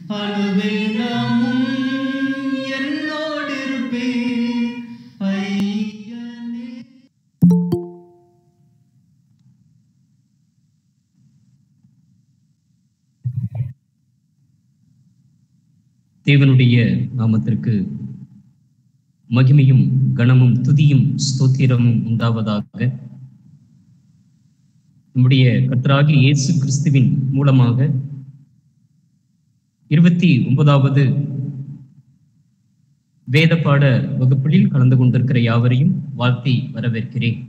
அனுதினமும் என்னோடு இருப்பீர் ஐயனே தேவனுடைய நாமத்திற்கு மகிமையும் கனமும் துதியும் ஸ்தோத்திரமும் உண்டாவதாக நம்முடைய கர்த்தராகிய இயேசு கிறிஸ்துவின் மூலமாக இருபத்தி ஒன்பதாவது வேத பாட வகுப்பில் கலந்து கொண்டிருக்கிற யாவரையும் வாழ்த்தி வரவேற்கிறேன்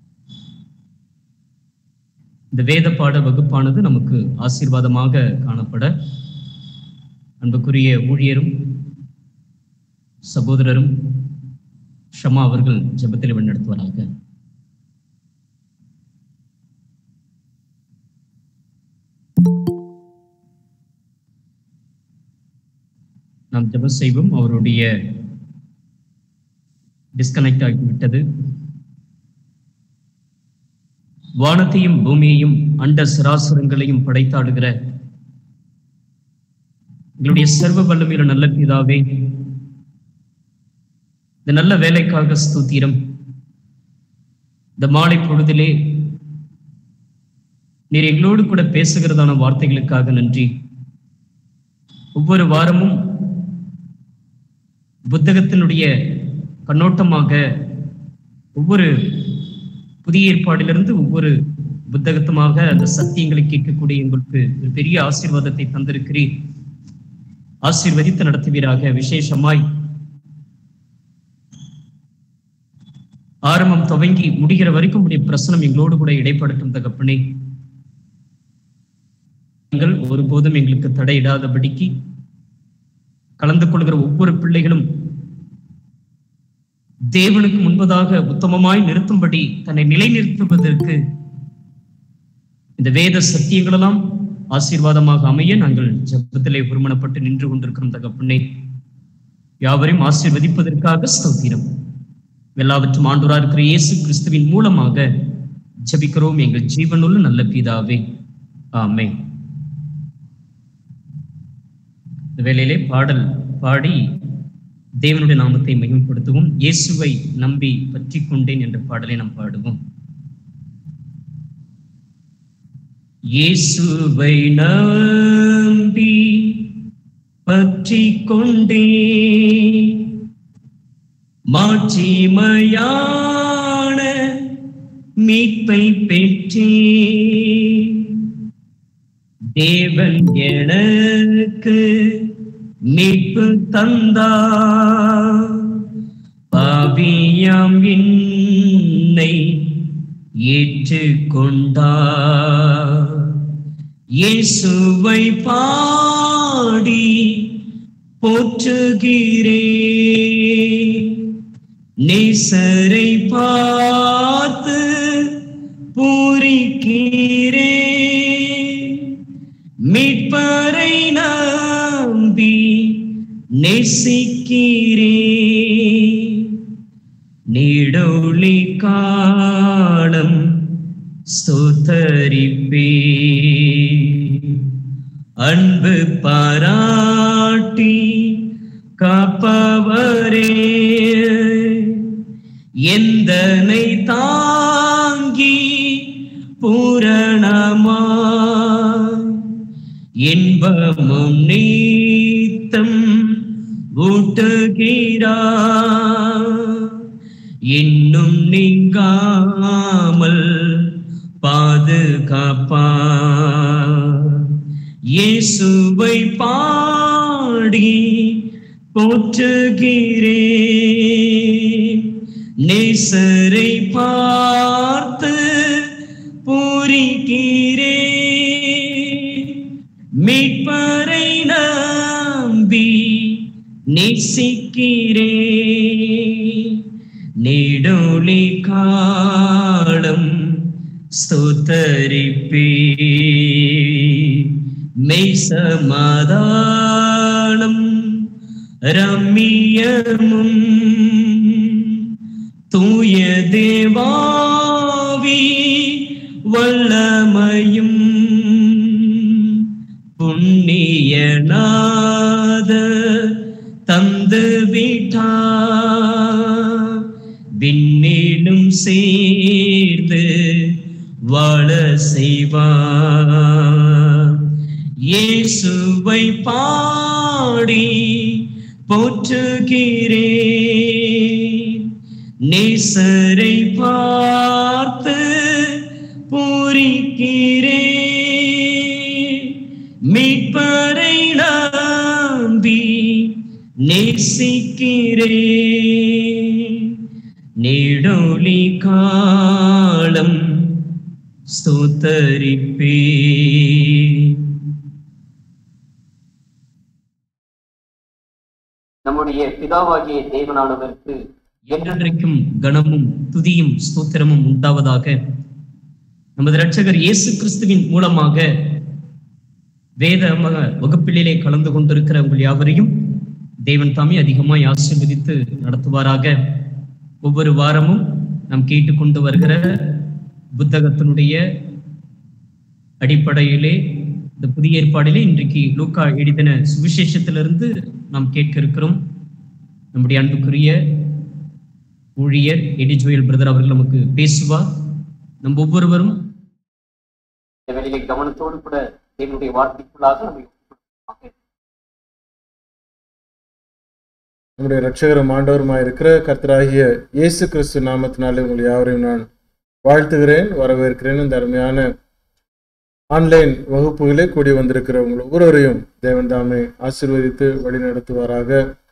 இந்த வேத பாட வகுப்பானது நமக்கு ஆசீர்வாதமாக காணப்பட அன்புக்குரிய ஊழியரும் சகோதரரும் ஷமா அவர்கள் ஜெபத்தில் வழிநடத்துவாராக நாம் ஜெபம் செய்வோம் அவருடைய டிஸ்கனெக்ட் ஆகிவிட்டது வானத்தையும் பூமியையும் அண்ட சராசரங்களையும் படைத்தாடுகிற எங்களுடைய சர்வ வல்லமையுள்ள நல்ல பிதாவே இந்த நல்ல வேலைக்காக ஸ்தோத்திரம் இந்த மாலை பொழுதிலே நீர் எங்களோடு கூட பேசுகிறதான வார்த்தைகளுக்காக நன்றி ஒவ்வொரு வாரமும் புத்தகத்தினுடைய கண்ணோட்டமாக ஒவ்வொரு புதிய ஏற்பாடிலிருந்து ஒவ்வொரு புத்தகத்துமாக அந்த சத்தியங்களை கேட்கக்கூடிய எங்களுக்கு ஒரு பெரிய ஆசீர்வாதத்தை தந்திருக்கிறீர் ஆசீர்வதித்து நடத்துவீராக விசேஷமாய் ஆரம்பம் துவங்கி முடிகிற வரைக்கும் உடைய பிரசனம் எங்களோடு கூட இடைப்படட்டும் தகப்பனே நீங்கள் ஒருபோதும் எங்களுக்கு தடையிடாதபடிக்கு கலந்து கொள்கிற ஒவ்வொரு பிள்ளைகளும் தேவனுக்கு முன்பதாக உத்தமமாய் நிறுத்தும்படி தன்னை நிலைநிறுத்துவதற்கு இந்த வேத சத்தியங்களெல்லாம் ஆசீர்வாதமாக அமைய நாங்கள் ஜபத்திலே ஒருமனப்பட்டு நின்று கொண்டிருக்கிறோம் தகப்பண்ணே யாவரையும் ஆசீர்வதிப்பதற்காக ஸ்தோத்திரம் எல்லாவற்றும் ஆண்டோரா இருக்கிற இயேசு கிறிஸ்துவின் மூலமாக ஜபிக்கிறோம் எங்கள் ஜீவனுள்ள நல்ல பிதாவே ஆமே இந்த வேளையிலே பாடல் பாடி தேவனுடைய நாமத்தை மகிமைப்படுத்துவோம் இயேசுவை நம்பி பற்றி கொண்டேன் என்ற பாடலை நாம் பாடுவோம் இயேசுவை நம்பி பற்றி கொண்டே மாட்சிமையான மீட்பை பெற்றே தேவன் எனக்கு மீட்பு தந்தா பாவியாம் என்னை ஏற்றுக்கொண்டா இயேசுவை பாடி போற்றுகிறே நேசரை பார்த்து பூரிக்கிறே மீட்பரை நம்பி நேசிக்கிறே நீடொளி காலம் ஸ்தோத்தரிப்பே அன்பு பாராட்டி காப்பவரே எந்தனை தாங்கி பூரணமா இன்பமும் நீத்தம் ஊட்டுகிறா இன்னும் நீங்காமல் பாதுகாப்பா இயேசுவை பாடி போற்றுகிறே நேசரை பார்த்து பூரிக்கிறே மீட்பரை நம்பி நேசிக்கிறே நீடொளி காலம் ஸ்தோத்தரிப்பே மெய் சமாதானம் ரம்மியமும் தூய தேவாவி வல்லமையும் புண்ணிய நாம சேர்ந்து வாழ செய்வார் இயேசுவை பாடி போற்றுகிறேன் நேசரை பார்த்து பூரிக்கிறேன் மீட்பரை நம்பி நேசிக்கிறேன் நெடொலி காலம் ஸ்தோத்தரிப்பே நம்முடைய பிதாவாகிய தேவனானவருக்கு என்றென்றைக்கும் கனமும் துதியும் ஸ்தோத்திரமும் உண்டாவதாக நமது இரட்சகர் இயேசு கிறிஸ்துவின் மூலமாக வேத மக வகுப்பிலே கலந்து கொண்டிருக்கிற உங்கள் யாவரையும் தேவன் தாமே அதிகமாய் ஆசீர்வதித்து நடத்துவாராக ஒவ்வொரு வாரமும் நாம் கேட்டுக்கொண்டு வருகிற புத்தகத்தினுடைய அடிப்படையிலே இந்த புதிய ஏற்பாடிலே இன்றைக்கு லூக்கா எழுதின சுவிசேஷத்திலிருந்து நாம் கேட்க இருக்கிறோம் நம்முடைய அன்புக்குரிய ஊழியர் எடி ஜோயல் பிரதர் அவர்கள் நமக்கு பேசுவார் நம் ஒவ்வொருவரும் இந்த வேளையிலே கவனத்தோடு கூட தேவனுடைய வார்த்தைக்குள்ளாக நம்மை ஒப்புக்கொடுப்போமாக. நம்முடைய இரட்சகரும் ஆண்டவருமாய் இருக்கிற கர்த்தராகிய இயேசு கிறிஸ்து நாமத்தினாலே உங்கள் யாவரையும் நான் வாழ்த்துகிறேன் வரவேற்கிறேன் இந்த அருமையான ஆன்லைன் வகுப்புகளே கூடி வந்திருக்கிற உங்கள் ஒவ்வொருவரையும் தேவன் தாமே ஆசீர்வதித்து வழிநடத்துவாராக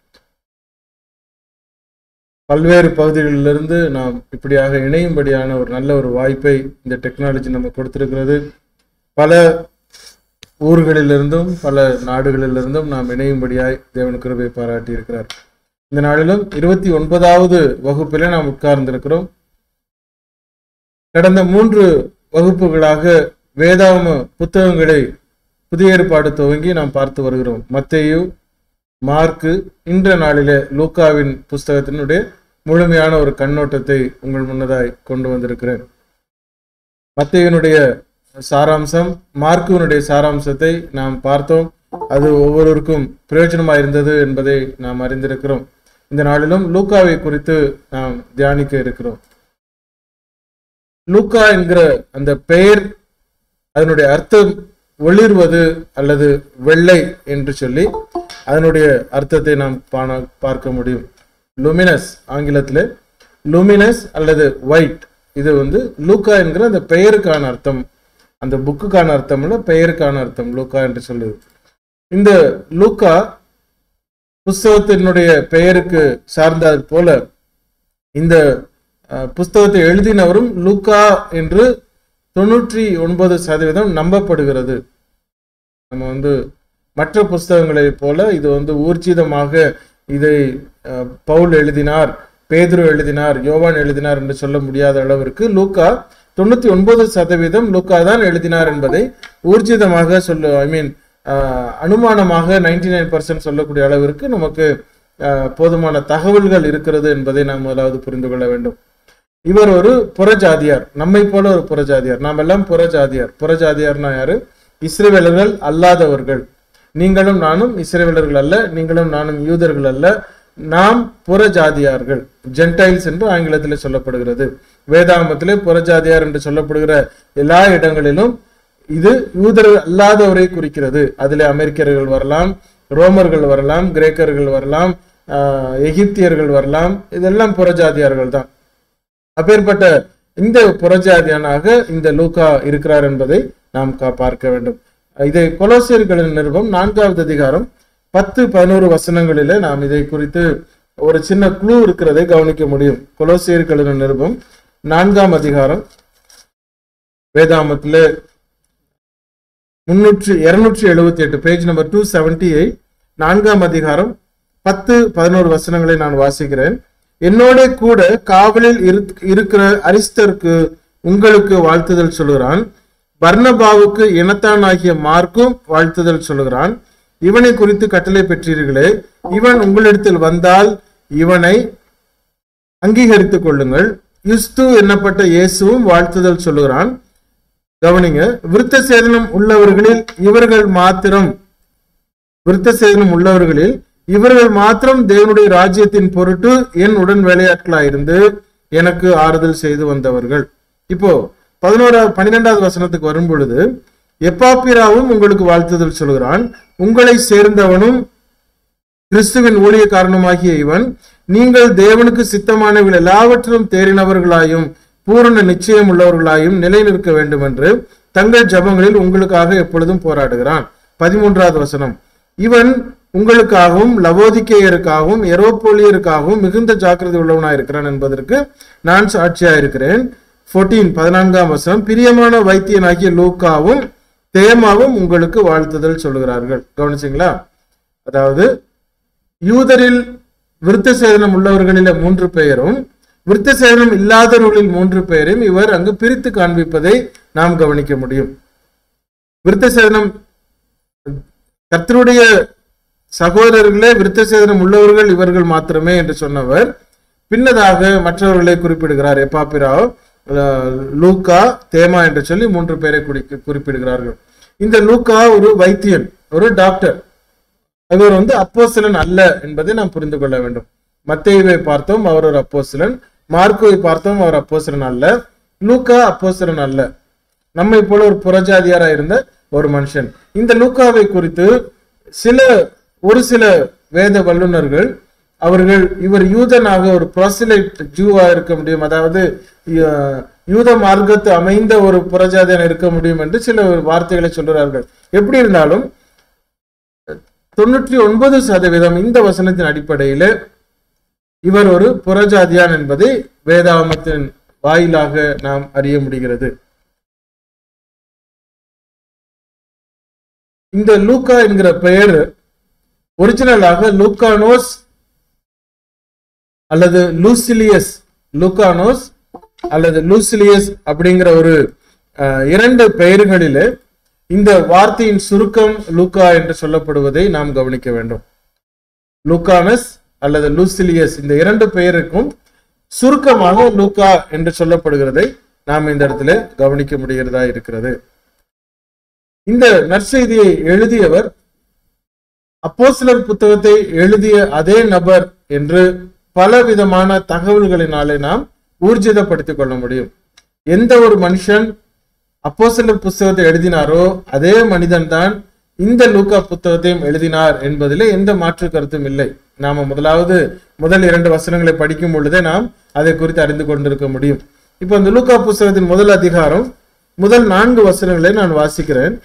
பல்வேறு பகுதிகளிலிருந்து நாம் இப்படியாக இணையும்படியான ஒரு நல்ல ஒரு வாய்ப்பை இந்த டெக்னாலஜி நம்ம கொடுத்திருக்கிறது பல ஊர்களிலிருந்தும் பல நாடுகளிலிருந்தும் நாம் இணையும்படியாய் தேவன் கிருபை பாராட்டி இருக்கிறார் இந்த நாளிலும் இருபத்தி ஒன்பதாவது வகுப்பிலே நாம் உட்கார்ந்திருக்கிறோம் கடந்த மூன்று வகுப்புகளாக வேதாம புத்தகங்களை புதிய ஏற்பாடு துவங்கி நாம் பார்த்து வருகிறோம் மத்தேயு மார்க்கு இன்ற நாளிலே லூக்காவின் புஸ்தகத்தினுடைய முழுமையான ஒரு கண்ணோட்டத்தை உங்கள் முன்னதாய் கொண்டு வந்திருக்கிறேன் மத்தேயனுடைய சாராம்சம் மார்க்குவனுடைய சாராம்சத்தை நாம் பார்த்தோம் அது ஒவ்வொருவருக்கும் பிரயோஜனமாக இருந்தது என்பதை நாம் அறிந்திருக்கிறோம் இந்த நாளிலும் லூக்காவை குறித்து நாம் தியானிக்க இருக்கிறோம் லூக்கா என்கிற அந்த பெயர் அதனுடைய அர்த்தம் ஒளிர்வது அல்லது வெள்ளை என்று சொல்லி அதனுடைய அர்த்தத்தை நாம் பாண பார்க்க முடியும் லுமினஸ் ஆங்கிலத்தில் லுமினஸ் அல்லது ஒயிட் இது வந்து லூக்கா என்கிற அந்த பெயருக்கான அர்த்தம் அந்த புக்குக்கான அர்த்தம் இல்ல பெயருக்கான அர்த்தம் லூக்கா என்று சொல்லுது இந்த லூக்கா புஸ்தகத்தினுடைய பெயருக்கு சார்ந்தது போல இந்த அஹ், புஸ்தகத்தை எழுதினவரும் லூக்கா என்று தொண்ணூற்றி ஒன்பது சதவீதம் நம்பப்படுகிறது நம்ம வந்து மற்ற புஸ்தகங்களைப் போல இது வந்து ஊர்ஜிதமாக இதை அஹ், பவுல் எழுதினார் பேதுரு எழுதினார் யோவான் எழுதினார் என்று சொல்ல முடியாத அளவிற்கு லூக்கா தொண்ணூத்தி ஒன்பது சதவீதம் லூக்கா தான் எழுதினார் என்பதை ஊர்ஜிதமாக சொல்ல ஐ மீன் அனுமானமாக நைன்டி நைன் பர்சன்ட் சொல்லக்கூடிய அளவிற்கு நமக்கு அஹ், போதுமான தகவல்கள் இருக்கிறது என்பதை நாம் முதலாவது புரிந்து கொள்ள வேண்டும் இவர் ஒரு புறஜாதியார் நம்மை போல ஒரு புறஜாதியார் நாம் எல்லாம் புறஜாதியார் புறஜாதியார்னா யாரு இஸ்ரேவேலர்கள் அல்லாதவர்கள் நீங்களும் நானும் இஸ்ரேவேலர்கள் அல்ல நீங்களும் நானும் யூதர்கள் அல்ல நாம் புறஜாதியார்கள் ஜென்டைல்ஸ் என்று ஆங்கிலத்தில் சொல்லப்படுகிறது வேதாகமத்திலே புறஜாதியார் என்று சொல்லப்படுகிற எல்லா இடங்களிலும் இது யூதர்கள் அல்லாதவரை குறிக்கிறது அதிலே அமெரிக்கர்கள் வரலாம் ரோமர்கள் வரலாம் கிரேக்கர்கள் வரலாம் ஆஹ், எகிப்தியர்கள் வரலாம் இதெல்லாம் புறஜாதியார்கள் தான் அப்பேற்பட்ட இந்த புறஜாதியானாக இந்த லூக்கா இருக்கிறார் என்பதை நாம் கா- பார்க்க வேண்டும் இதை கொலோசியர்களின் நிருபம் நான்காவது அதிகாரம் பத்து பதினோரு வசனங்களிலே நாம் இதை குறித்து ஒரு சின்ன குழு இருக்கிறதை கவனிக்க முடியும் கொலோசியர்களின் நிருபம் நான்காம் அதிகாரம் வேதாமத்திலே முன்னூற்றி இருநூற்றி எழுபத்தி எட்டு page number two seventy eight நான்காம் அதிகாரம் பத்து பதினோரு வசனங்களை நான் வாசிக்கிறேன் என்னோட கூட காவலில் இருக்- இருக்கிற அரிஸ்தருக்கு உங்களுக்கு வாழ்த்துதல் சொல்கிறான் பர்னபாவுக்கு இனத்தானாகிய மார்க்கும் வாழ்த்துதல் சொல்கிறான் இவனை குறித்து கட்டளை பெற்றீர்களே இவன் உங்களிடத்தில் வந்தால் இவனை அங்கீகரித்துக் கொள்ளுங்கள் யுஸ்து என்னப்பட்ட இயேசுவும் வாழ்த்துதல் சொல்லுகிறான் கவனிங்க விருத்த சேதனம் உள்ளவர்களில் இவர்கள் மாத்திரம் விருத்த சேதனம் உள்ளவர்களில் இவர்கள் மாத்திரம் தேவனுடைய ராஜ்யத்தின் பொருட்டு என் உடன் வேலையாட்களாயிருந்து எனக்கு ஆறுதல் செய்து வந்தவர்கள் இப்போ பதினோராவது பன்னிரெண்டாவது வசனத்துக்கு வரும் பொழுது எப்பாப்பிராவும் உங்களுக்கு வாழ்த்துதல் சொல்கிறான் உங்களை சேர்ந்தவனும் கிறிஸ்துவின் ஊழிய காரணமாகிய இவன் நீங்கள் தேவனுக்கு சித்தமானவர்கள் எல்லாவற்றிலும் தேறினவர்களாயும் பூரண நிச்சயம் உள்ளவர்களாயும் நிலை நிற்க வேண்டும் என்று தங்கள் ஜபங்களில் உங்களுக்காக எப்பொழுதும் போராடுகிறான் பதிமூன்றாவது வசனம் இவன் உங்களுக்காகவும் லவோதிக்கேயருக்காகவும் எரோப்போலியருக்காகவும் மிகுந்த ஜாக்கிரதை உள்ளவனாயிருக்கிறான் என்பதற்கு நான் சாட்சியாயிருக்கிறேன் ஃபோர்டீன் பதினான்காம் வசனம் பிரியமான வைத்தியனாகிய லூக்காவும் தேமாவும் உங்களுக்கு வாழ்த்துதல் சொல்லுகிறார்கள் கவனிச்சிங்களா அதாவது யூதரில் விருத்த சேதனம் உள்ளவர்களில மூன்று பெயரும் விருத்த சேதனம் இல்லாதவர்களில் மூன்று பெயரையும் இவர் அங்கு பிரித்து காண்பிப்பதை நாம் கவனிக்க முடியும் விருத்த சேதனம் கர்த்தருடைய சகோதரர்களே விருத்த சேதனம் உள்ளவர்கள் இவர்கள் மாத்திரமே என்று சொன்னவர் பின்னதாக மற்றவர்களை குறிப்பிடுகிறார் எப்பாப்பிராவ் அஹ், லூக்கா தேமா என்று சொல்லி மூன்று பேரை குறி- குறிப்பிடுகிறார்கள் இந்த லூக்கா ஒரு வைத்தியன் ஒரு டாக்டர் இவர் வந்து அப்போஸ்தலன் அல்ல என்பதை நாம் புரிந்து கொள்ள வேண்டும் மத்தேயுவை பார்த்தோம் அவர் ஒரு அப்போஸ்தலன் மார்க்கோவை பார்த்தோம் அவர் அப்போஸ்தலன் அல்ல லூக்கா அப்போஸ்தலன் அல்ல நம்மை போல ஒரு புறஜாதியாரா இருந்த ஒரு மனுஷன் இந்த லூக்காவை குறித்து சில ஒரு சில வேத வல்லுனர்கள் அவர்கள் இவர் யூதனாக ஒரு ப்ராசிலைட் ஜூவா இருக்க முடியும் அதாவது அஹ், யூத மார்க்கத்து அமைந்த ஒரு புறஜாதியான இருக்க முடியும் என்று சில வார்த்தைகளை சொல்கிறார்கள் எப்படி இருந்தாலும் தொண்ணூற்றி ஒன்பது சதவீதம் இந்த வசனத்தின் அடிப்படையில் இவர் ஒரு புறஜாதியான் என்பதை வேதாகமத்தின் வாயிலாக நாம் அறிய முடிகிறது இந்த லூக்கா என்கிற பெயர் ஒரிஜினலாக லூக்கானோஸ் அல்லது லூசிலியஸ் லூக்கானோஸ் அல்லது லூசிலியஸ் அப்படிங்கிற ஒரு அஹ், இரண்டு பெயர்களிலே இந்த வார்த்தையின் சுருக்கம் லூக்கா என்று சொல்லப்படுவதை நாம் கவனிக்க வேண்டும் லூக்கானஸ் அல்லது லூசிலியஸ் இந்த இரண்டு பெயருக்கும் சுருக்கமாக லூக்கா என்று சொல்லப்படுகிறதை நாம் இந்த இடத்துல கவனிக்க முடிகிறதா இருக்கிறது இந்த நற்செய்தியை எழுதியவர் அப்போஸ்தலர் புத்தகத்தை எழுதிய அதே நபர் என்று பலவிதமான தகவல்களினாலே நாம் ஊர்ஜிதப்படுத்திக் கொள்ள முடியும் எந்த ஒரு மனுஷன் அப்போஸ்தலர் புத்தகத்தை எழுதினாரோ அதே மனிதன்தான் இந்த லூக்கா புத்தகத்தையும் எழுதினார் என்பதிலே எந்த மாற்று கருத்தும் இல்லை நாம முதலாவது முதல் இரண்டு வசனங்களை படிக்கும் பொழுதே நாம் அதை குறித்து அறிந்து கொண்டிருக்க முடியும் இப்போ இந்த லூக்கா புத்தகத்தின் முதல் அதிகாரம் முதல் நான்கு வசனங்களை நான் வாசிக்கிறேன்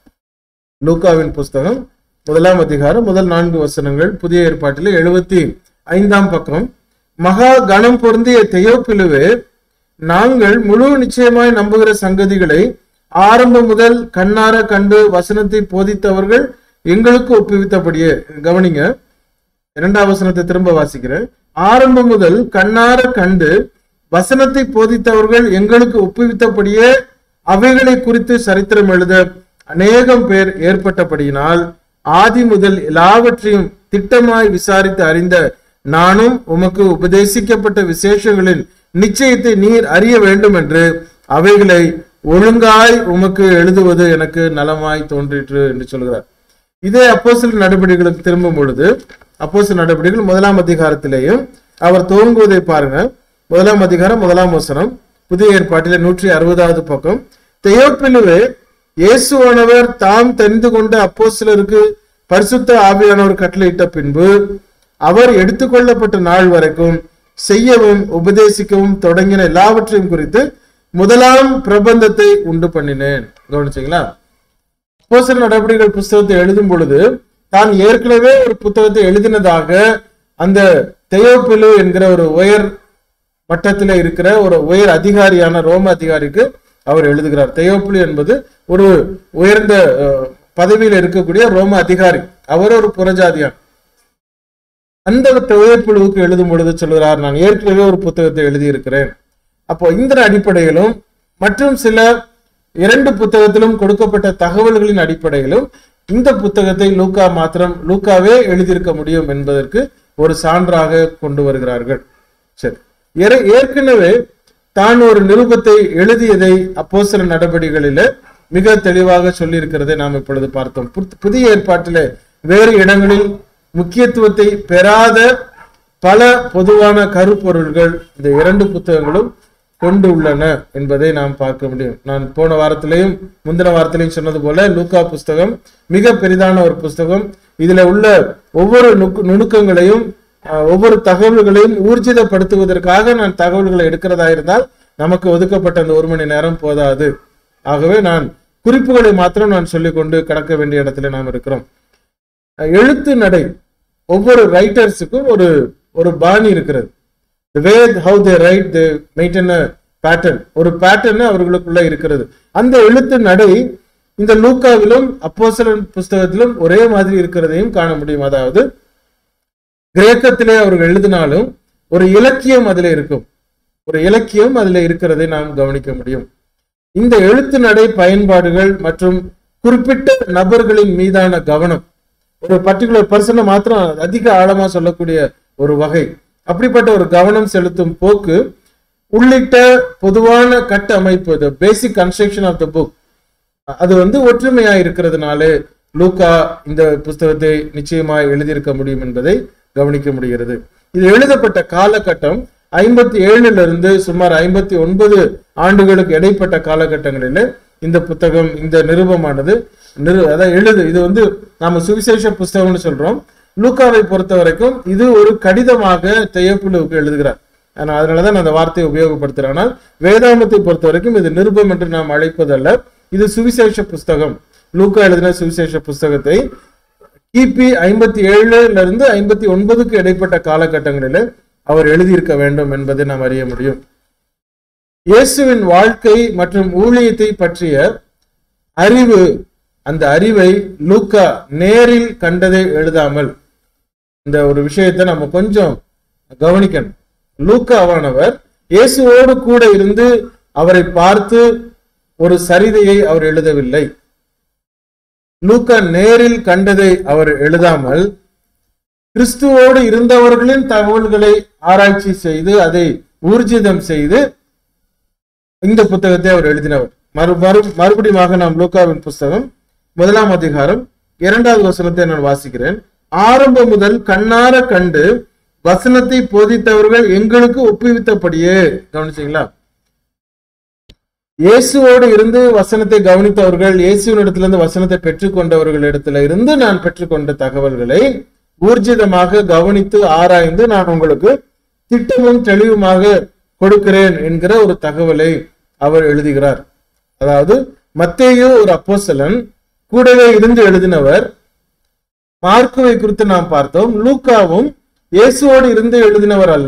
லூக்காவின் புஸ்தகம் முதலாம் அதிகாரம் முதல் நான்கு வசனங்கள் புதிய ஏற்பாட்டில் எழுபத்தி ஐந்தாம் பக்கம் மகா கணம் பொருந்திய தெயோப்பிலுவே நாங்கள் முழு நிச்சயமாய் நம்புகிற சங்கதிகளை ஆரம்பம் முதல் கண்ணார கண்டு வசனத்தை போதித்தவர்கள் எங்களுக்கு ஒப்புவித்தபடியே கவனிங்க இரண்டாம் வசனத்தை திரும்ப வாசிக்கிறேன் ஆரம்பம் முதல் கண்ணார கண்டு வசனத்தை போதித்தவர்கள் எங்களுக்கு ஒப்புவித்தபடியே அவைகளை குறித்து சரித்திரம் எழுத அநேகம் பேர் ஏற்பட்டபடியினால் ஆதி முதல் எல்லாவற்றையும் திட்டமாய் விசாரித்து அறிந்த நானும் உமக்கு உபதேசிக்கப்பட்ட விசேஷங்களின் நிச்சயத்தை நீர் அறிய வேண்டும் என்று அவைகளை ஒழுங்காய் உமக்கு எழுதுவது எனக்கு நலமாய் தோன்றிற்று என்று சொல்கிறார் இதே அப்போஸ்தலர் நடவடிக்கைகளுக்கு திரும்பும் பொழுது அப்போஸ்தலர் நடவடிக்கைகள் முதலாம் அதிகாரத்திலேயும் அவர் துவங்குவதை பாருங்க முதலாம் அதிகாரம் முதலாம் வசனம் புதிய ஏற்பாட்டிலே நூற்றி அறுபதாவது பக்கம் தெயோப்பிலுவே இயேசுவானவர் தாம் தெரிந்து கொண்ட அப்போஸ்தலருக்கு பரிசுத்த ஆவியானவர் கட்டளையிட்ட பின்பு அவர் எடுத்துக்கொள்ளப்பட்ட நாள் வரைக்கும் செய்யவும் உபதேசிக்கவும் தொடங்கின எல்லாவற்றையும் குறித்து முதலாம் பிரபந்தத்தை உண்டு பண்ணினேன் கவனிச்சீங்களா அப்போஸ்தலர் நடவடிக்கைகள் புஸ்தகத்தை எழுதும் பொழுது தான் ஏற்கனவே ஒரு புத்தகத்தை எழுதினதாக அந்த தெயோப்பிலு என்கிற ஒரு உயர் மட்டத்தில் இருக்கிற ஒரு உயர் அதிகாரியான ரோம அதிகாரிக்கு அவர் எழுதுகிறார் தெயோப்பிலு என்பது ஒரு உயர்ந்த அஹ், பதவியில் இருக்கக்கூடிய ரோம அதிகாரி அவர் ஒரு புறஜாதியான் அந்த தெயோப்பிலுவுக்கு எழுதும் பொழுது சொல்கிறார் நான் ஏற்கனவே ஒரு புத்தகத்தை எழுதியிருக்கிறேன் அப்போ இந்த அடிப்படையிலும் மற்றும் சில இரண்டு புத்தகத்திலும் கொடுக்கப்பட்ட தகவல்களின் அடிப்படையிலும் இந்த புத்தகத்தை லூக்கா மாத்திரம் லூக்காவே எழுதியிருக்க முடியும் என்பதற்கு ஒரு சான்றாக கொண்டு வருகிறார்கள் சரி ஏற- ஏற்கனவே தான் ஒரு நிருபத்தை எழுதியதை அப்போஸ்தல நடவடிக்கைகளில மிக தெளிவாக சொல்லியிருக்கிறதை நாம் இப்பொழுது பார்த்தோம் புத்- புதிய ஏற்பாட்டிலே வேறு இடங்களில் முக்கியத்துவத்தை பெறாத பல பொதுவான கருப்பொருள்கள் இந்த இரண்டு புத்தகங்களும் கொண்டு உள்ளன என்பதை நாம் பார்க்க முடியும் நான் போன வாரத்திலையும் முந்தின வாரத்திலையும் சொன்னது போல லூக்கா புஸ்தகம் மிக பெரிதான ஒரு புஸ்தகம் இதுல உள்ள ஒவ்வொரு நுக்கு- நுணுக்கங்களையும் அஹ், ஒவ்வொரு தகவல்களையும் ஊர்ஜிதப்படுத்துவதற்காக நான் தகவல்களை எடுக்கிறதா இருந்தால் நமக்கு ஒதுக்கப்பட்ட அந்த ஒரு மணி நேரம் போதாது ஆகவே நான் குறிப்புகளை மாத்திரம் நான் சொல்லிக்கொண்டு கடக்க வேண்டிய இடத்துல நாம் இருக்கிறோம் அஹ், எழுத்து நடை ஒவ்வொரு ரைட்டர்ஸுக்கும் ஒரு ஒரு பாணி இருக்கிறது the way how they write they maintain a pattern ஒரு பேட்டர்ன் அவர்களுக்குள்ள இருக்கிறது அந்த எழுத்து நடை இந்த லூக்காவிலும் அப்போஸ்தலன் புஸ்தகத்திலும் ஒரே மாதிரி இருக்கிறதையும் காண முடியும் அதாவது கிரேக்கத்திலே அவர்கள் எழுதினாலும் ஒரு இலக்கியம் அதில் இருக்கும் ஒரு இலக்கியம் அதில் இருக்கிறதை நாம் கவனிக்க முடியும் இந்த எழுத்து நடை பயன்பாடுகள் மற்றும் குறிப்பிட்ட நபர்களின் மீதான கவனம் ஒரு பர்டிகுலர் பர்சனை மாத்திரம் அதிக ஆழமா சொல்லக்கூடிய ஒரு வகை அப்படிப்பட்ட ஒரு கவனம் செலுத்தும் போக்கு உள்ளிட்ட பொதுவான கட்ட அமைப்பு the basic construction of the book அது வந்து ஒற்றுமையா இருக்கிறதுனாலே லூக்கா இந்த புஸ்தகத்தை நிச்சயமாய் எழுதியிருக்க முடியும் என்பதை கவனிக்க முடிகிறது இது எழுதப்பட்ட காலகட்டம் ஐம்பத்தி ஏழுல இருந்து சுமார் ஐம்பத்தி ஒன்பது ஆண்டுகளுக்கு இடைப்பட்ட காலகட்டங்களில் இந்த புத்தகம் இந்த நிருபமானது நிரு அதான் எழுது இது வந்து நாம சுவிசேஷ புஸ்தகம்னு சொல்றோம் லூக்காவை பொறுத்த வரைக்கும் இது ஒரு கடிதமாக தெய்யப்புலுவுக்கு எழுதுகிறார் ஆனா அதனாலதான் நான் அந்த வார்த்தையை உபயோகப்படுத்துறேன் ஆனால் வேதாமத்தை பொறுத்த வரைக்கும் இது நிருபம் என்று நாம் அழைப்பதல்ல இது சுவிசேஷ புஸ்தகம் லூக்கா எழுதின சுவிசேஷ புஸ்தகத்தை கிபி ஐம்பத்தி ஏழுல இருந்து ஐம்பத்தி ஒன்பதுக்கு இடைப்பட்ட காலகட்டங்களில் அவர் எழுதியிருக்க வேண்டும் என்பதை நாம் அறிய முடியும் இயேசுவின் வாழ்க்கை மற்றும் ஊழியத்தை பற்றிய அறிவு அந்த அறிவை லூக்கா நேரில் கண்டதை எழுதாமல் இந்த ஒரு விஷயத்தை நம்ம கொஞ்சம் கவனிக்கணும் லூக்காவானவர் இயேசுவோடு கூட இருந்து அவரை பார்த்து ஒரு சரிதையை அவர் எழுதவில்லை லூக்கா நேரில் கண்டதை அவர் எழுதாமல் கிறிஸ்துவோடு இருந்தவர்களின் தகவல்களை ஆராய்ச்சி செய்து அதை ஊர்ஜிதம் செய்து இந்த புத்தகத்தை அவர் எழுதினவர் மறு மறு மறுபடியும் நாம் லூக்காவின் புஸ்தகம் முதலாம் அதிகாரம் இரண்டாவது வசனத்தை நான் வாசிக்கிறேன் ஆரம்பம் முதல் கண்ணார கண்டு வசனத்தை போதித்தவர்கள் எங்களுக்கு ஒப்புவித்தபடியே கவனிச்சீங்களா இயேசுவோடு இருந்து வசனத்தை கவனித்தவர்கள் இயேசுவினிடத்திலிருந்து வசனத்தை பெற்றுக்கொண்டவர்களிடத்துல இருந்து நான் பெற்றுக்கொண்ட தகவல்களை ஊர்ஜிதமாக கவனித்து ஆராய்ந்து நான் உங்களுக்கு திட்டமும் தெளிவுமாக கொடுக்கிறேன் என்கிற ஒரு தகவலை அவர் எழுதுகிறார் அதாவது மத்தேயு ஒரு அப்போஸ்தலன் கூடவே இருந்து எழுதினவர் மார்க்குவை குறித்து நாம் பார்த்தோம் லூக்காவும் இயேசுவோடு இருந்து எழுதினவர் அல்ல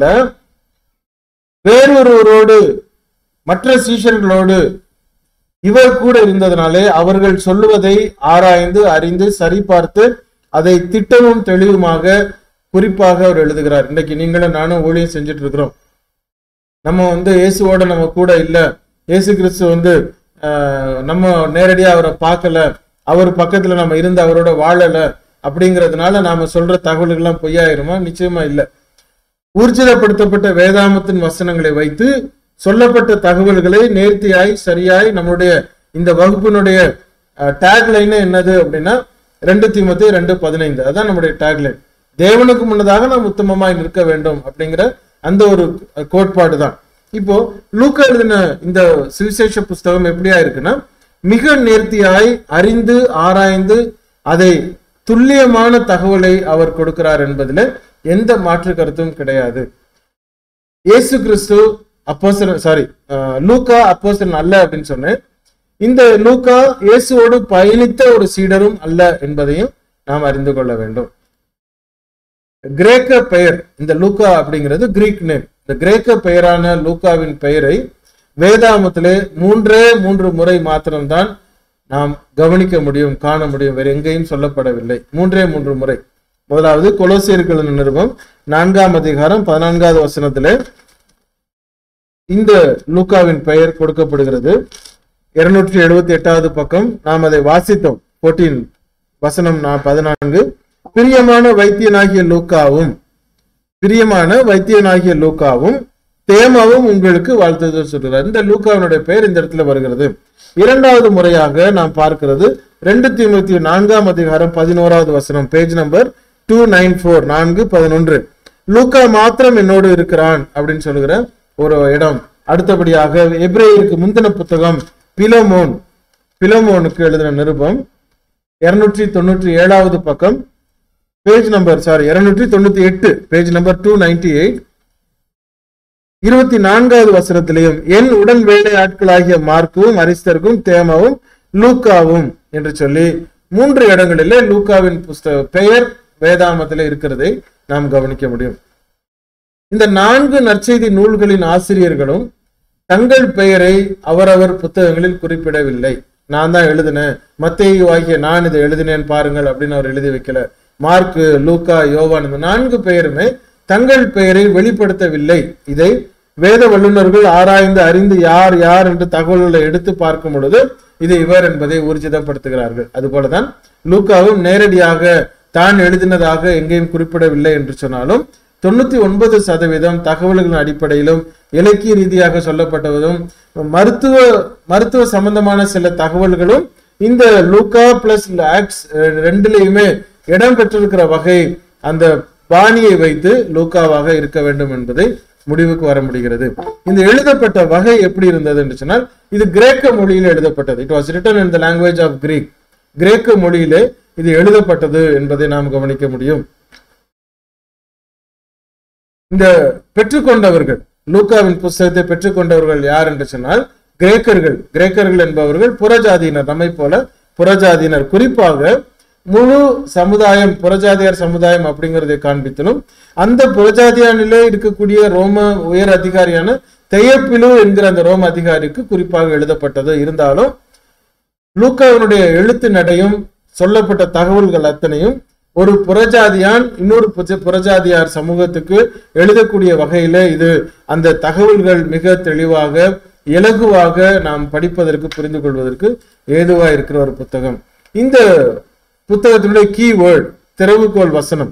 வேறொருவரோடு மற்ற சீஷர்களோடு இவர் கூட இருந்ததனாலே அவர்கள் சொல்லுவதை ஆராய்ந்து அறிந்து சரிபார்த்து அதை திட்டமும் தெளிவுமாக குறிப்பாக அவர் எழுதுகிறார் இன்னைக்கு நீங்களும் நானும் ஊழியம் செஞ்சுட்டு இருக்கிறோம் நம்ம வந்து இயேசுவோட நம்ம கூட இல்ல இயேசு கிறிஸ்து வந்து ஆஹ், நம்ம நேரடியா அவரை பார்க்கல அவர் பக்கத்துல நம்ம இருந்து அவரோட வாழல அப்படிங்கிறதுனால நாம சொல்ற தகவல்கள்லாம் பொய்யாயிருமா நிச்சயமா இல்ல ஊர்ஜிதப்படுத்தப்பட்ட வேதாமத்தின் வசனங்களை வைத்து சொல்லப்பட்ட தகவல்களை நேர்த்தியாய் சரியாய் நம்மளுடைய இந்த வகுப்பினுடைய டேக்லைன் என்னது அப்படின்னா ரெண்டு தீமத்து ரெண்டு பதினைந்து அதான் நம்முடைய டேக்லைன் தேவனுக்கு முன்னதாக நாம் உத்தமமாய் நிற்க வேண்டும் அப்படிங்கிற அந்த ஒரு கோட்பாடு தான் இப்போ லூக்கா எழுதின இந்த சுவிசேஷ புஸ்தகம் எப்படியா இருக்குன்னா மிக நேர்த்தியாய் அறிந்து ஆராய்ந்து அதை துல்லியமான தகவலை அவர் கொடுக்கிறார் என்பதுல எந்த மாற்று கருத்தும் கிடையாது இயேசு கிறிஸ்து அப்போஸ்தலன் சாரி லூக்கா அப்போஸ்தலன் அல்ல அப்படின்னு சொன்னேன் இந்த லூக்கா இயேசுவோடு பயணித்த ஒரு சீடரும் அல்ல என்பதையும் நாம் அறிந்து கொள்ள வேண்டும் கிரேக்க பெயர் இந்த லூக்கா அப்படிங்கிறது கிரீக் நேம் இந்த கிரேக்க பெயரான லூக்காவின் பெயரை வேதாமத்திலே மூன்றே மூன்று முறை மாத்திரம்தான் நாம் கவனிக்க முடியும் காண முடியும் வேற எங்கேயும் சொல்லப்படவில்லை மூன்றே மூன்று முறை முதலாவது கொலோசியர்களின் நிருபம் நான்காம் அதிகாரம் பதினான்காவது வசனத்திலே இந்த லூக்காவின் பெயர் கொடுக்கப்படுகிறது இருநூற்றி எழுபத்தி எட்டாவது பக்கம் நாம் அதை வாசித்தோம் போட்டின் வசனம் நான் பதினான்கு பிரியமான வைத்தியனாகிய லூக்காவும் பிரியமான வைத்தியனாகிய லூக்காவும் தேமாவும் உங்களுக்கு வாழ்த்துதல் சொல்கிறார் இந்த லூக்காவினுடைய பெயர் இந்த இடத்துல வருகிறது இரண்டாவது முறையாக நாம் பார்க்கிறது ரெண்டு தீமத்தி நான்காம் அதிகாரம் பதினோராவது வசனம் page number two nine four நான்கு பதினொன்று லூக்கா மாத்திரம் என்னோடு இருக்கிறான் அப்படின்னு சொல்லுகிற ஒரு இடம் அடுத்தபடியாக எப்ரேயருக்கு முந்தின புத்தகம் பிலமோன் பிலமோனுக்கு எழுதின நிருபம் இருநூற்றி தொண்ணூற்றி ஏழாவது பக்கம் பேஜ் நம்பர் சாரி இருநூற்றி தொண்ணூத்தி எட்டு page number two ninety eight இருபத்தி நான்காவது வசனத்திலையும் என் உடன் வேலை ஆட்களாகிய மார்க்கும் அரிஸ்தருக்கும் தேமாவும் லூக்காவும் என்று சொல்லி மூன்று இடங்களிலே லூக்காவின் புஸ்தக பெயர் வேதாமத்தில் இருக்கிறதை நாம் கவனிக்க முடியும் இந்த நான்கு நற்செய்தி நூல்களின் ஆசிரியர்களும் தங்கள் பெயரை அவரவர் புத்தகங்களில் குறிப்பிடவில்லை நான் தான் எழுதினேன் மத்தேயு ஆகிய நான் இதை எழுதினேன் பாருங்கள் அப்படின்னு அவர் எழுதி வைக்கல மார்க்கு லூக்கா யோவான் இந்த நான்கு பெயருமே தங்கள் பெயரை வெளிப்படுத்தவில்லை இதை வேத வல்லுநர்கள் ஆராய்ந்து அறிந்து யார் யார் என்று தகவல்களை எடுத்து பார்க்கும் பொழுது இது இவர் என்பதை ஊர்ஜிதப்படுத்துகிறார்கள் அதுபோலதான் லூக்காவும் நேரடியாக தான் எழுதினதாக எங்கேயும் குறிப்பிடவில்லை என்று சொன்னாலும் தொண்ணூத்தி ஒன்பது சதவீதம் தகவல்களின் அடிப்படையிலும் இலக்கிய ரீதியாக சொல்லப்பட்டதும் மருத்துவ மருத்துவ சம்பந்தமான சில தகவல்களும் இந்த லூக்கா பிளஸ் ஆக்ஸ் ரெண்டுலையுமே இடம் பெற்றிருக்கிற வகை அந்த பாணியை வைத்து லூக்காவாக இருக்க வேண்டும் என்பதை முடிவுக்கு வர முடிகிறது இந்த எழுதப்பட்ட வகை எப்படி இருந்தது என்று சொன்னால் இது கிரேக்க மொழியில் எழுதப்பட்டது it was written in the language of Greek கிரேக்க மொழியிலே இது எழுதப்பட்டது என்பதை நாம் கவனிக்க முடியும் இந்த பெற்றுக்கொண்டவர்கள் லூக்காவின் புஸ்தகத்தை பெற்றுக்கொண்டவர்கள் யார் என்று சொன்னால் கிரேக்கர்கள் கிரேக்கர்கள் என்பவர்கள் புறஜாதியினர் நம்மை போல புறஜாதியினர் குறிப்பாக முழு சமுதாயம் புறஜாதியார் சமுதாயம் அப்படிங்கிறதை காண்பித்தலும் அந்த புறஜாதியானிலே இருக்கக்கூடிய ரோம உயர் அதிகாரியான தெயப்பிலு என்கிற அந்த ரோம அதிகாரிக்கு குறிப்பாக எழுதப்பட்டது இருந்தாலும் லூக்காவினுடைய எழுத்து நடையும் சொல்லப்பட்ட தகவல்கள் அத்தனையும் ஒரு புறஜாதியான் இன்னொரு புஜ- புறஜாதியார் சமூகத்துக்கு எழுதக்கூடிய வகையில இது அந்த தகவல்கள் மிக தெளிவாக இலகுவாக நாம் படிப்பதற்கு புரிந்து கொள்வதற்கு ஏதுவா இருக்கிற ஒரு புத்தகம் இந்த புத்தகத்தினுடைய கீவேர்ட் திறவுகோல் வசனம்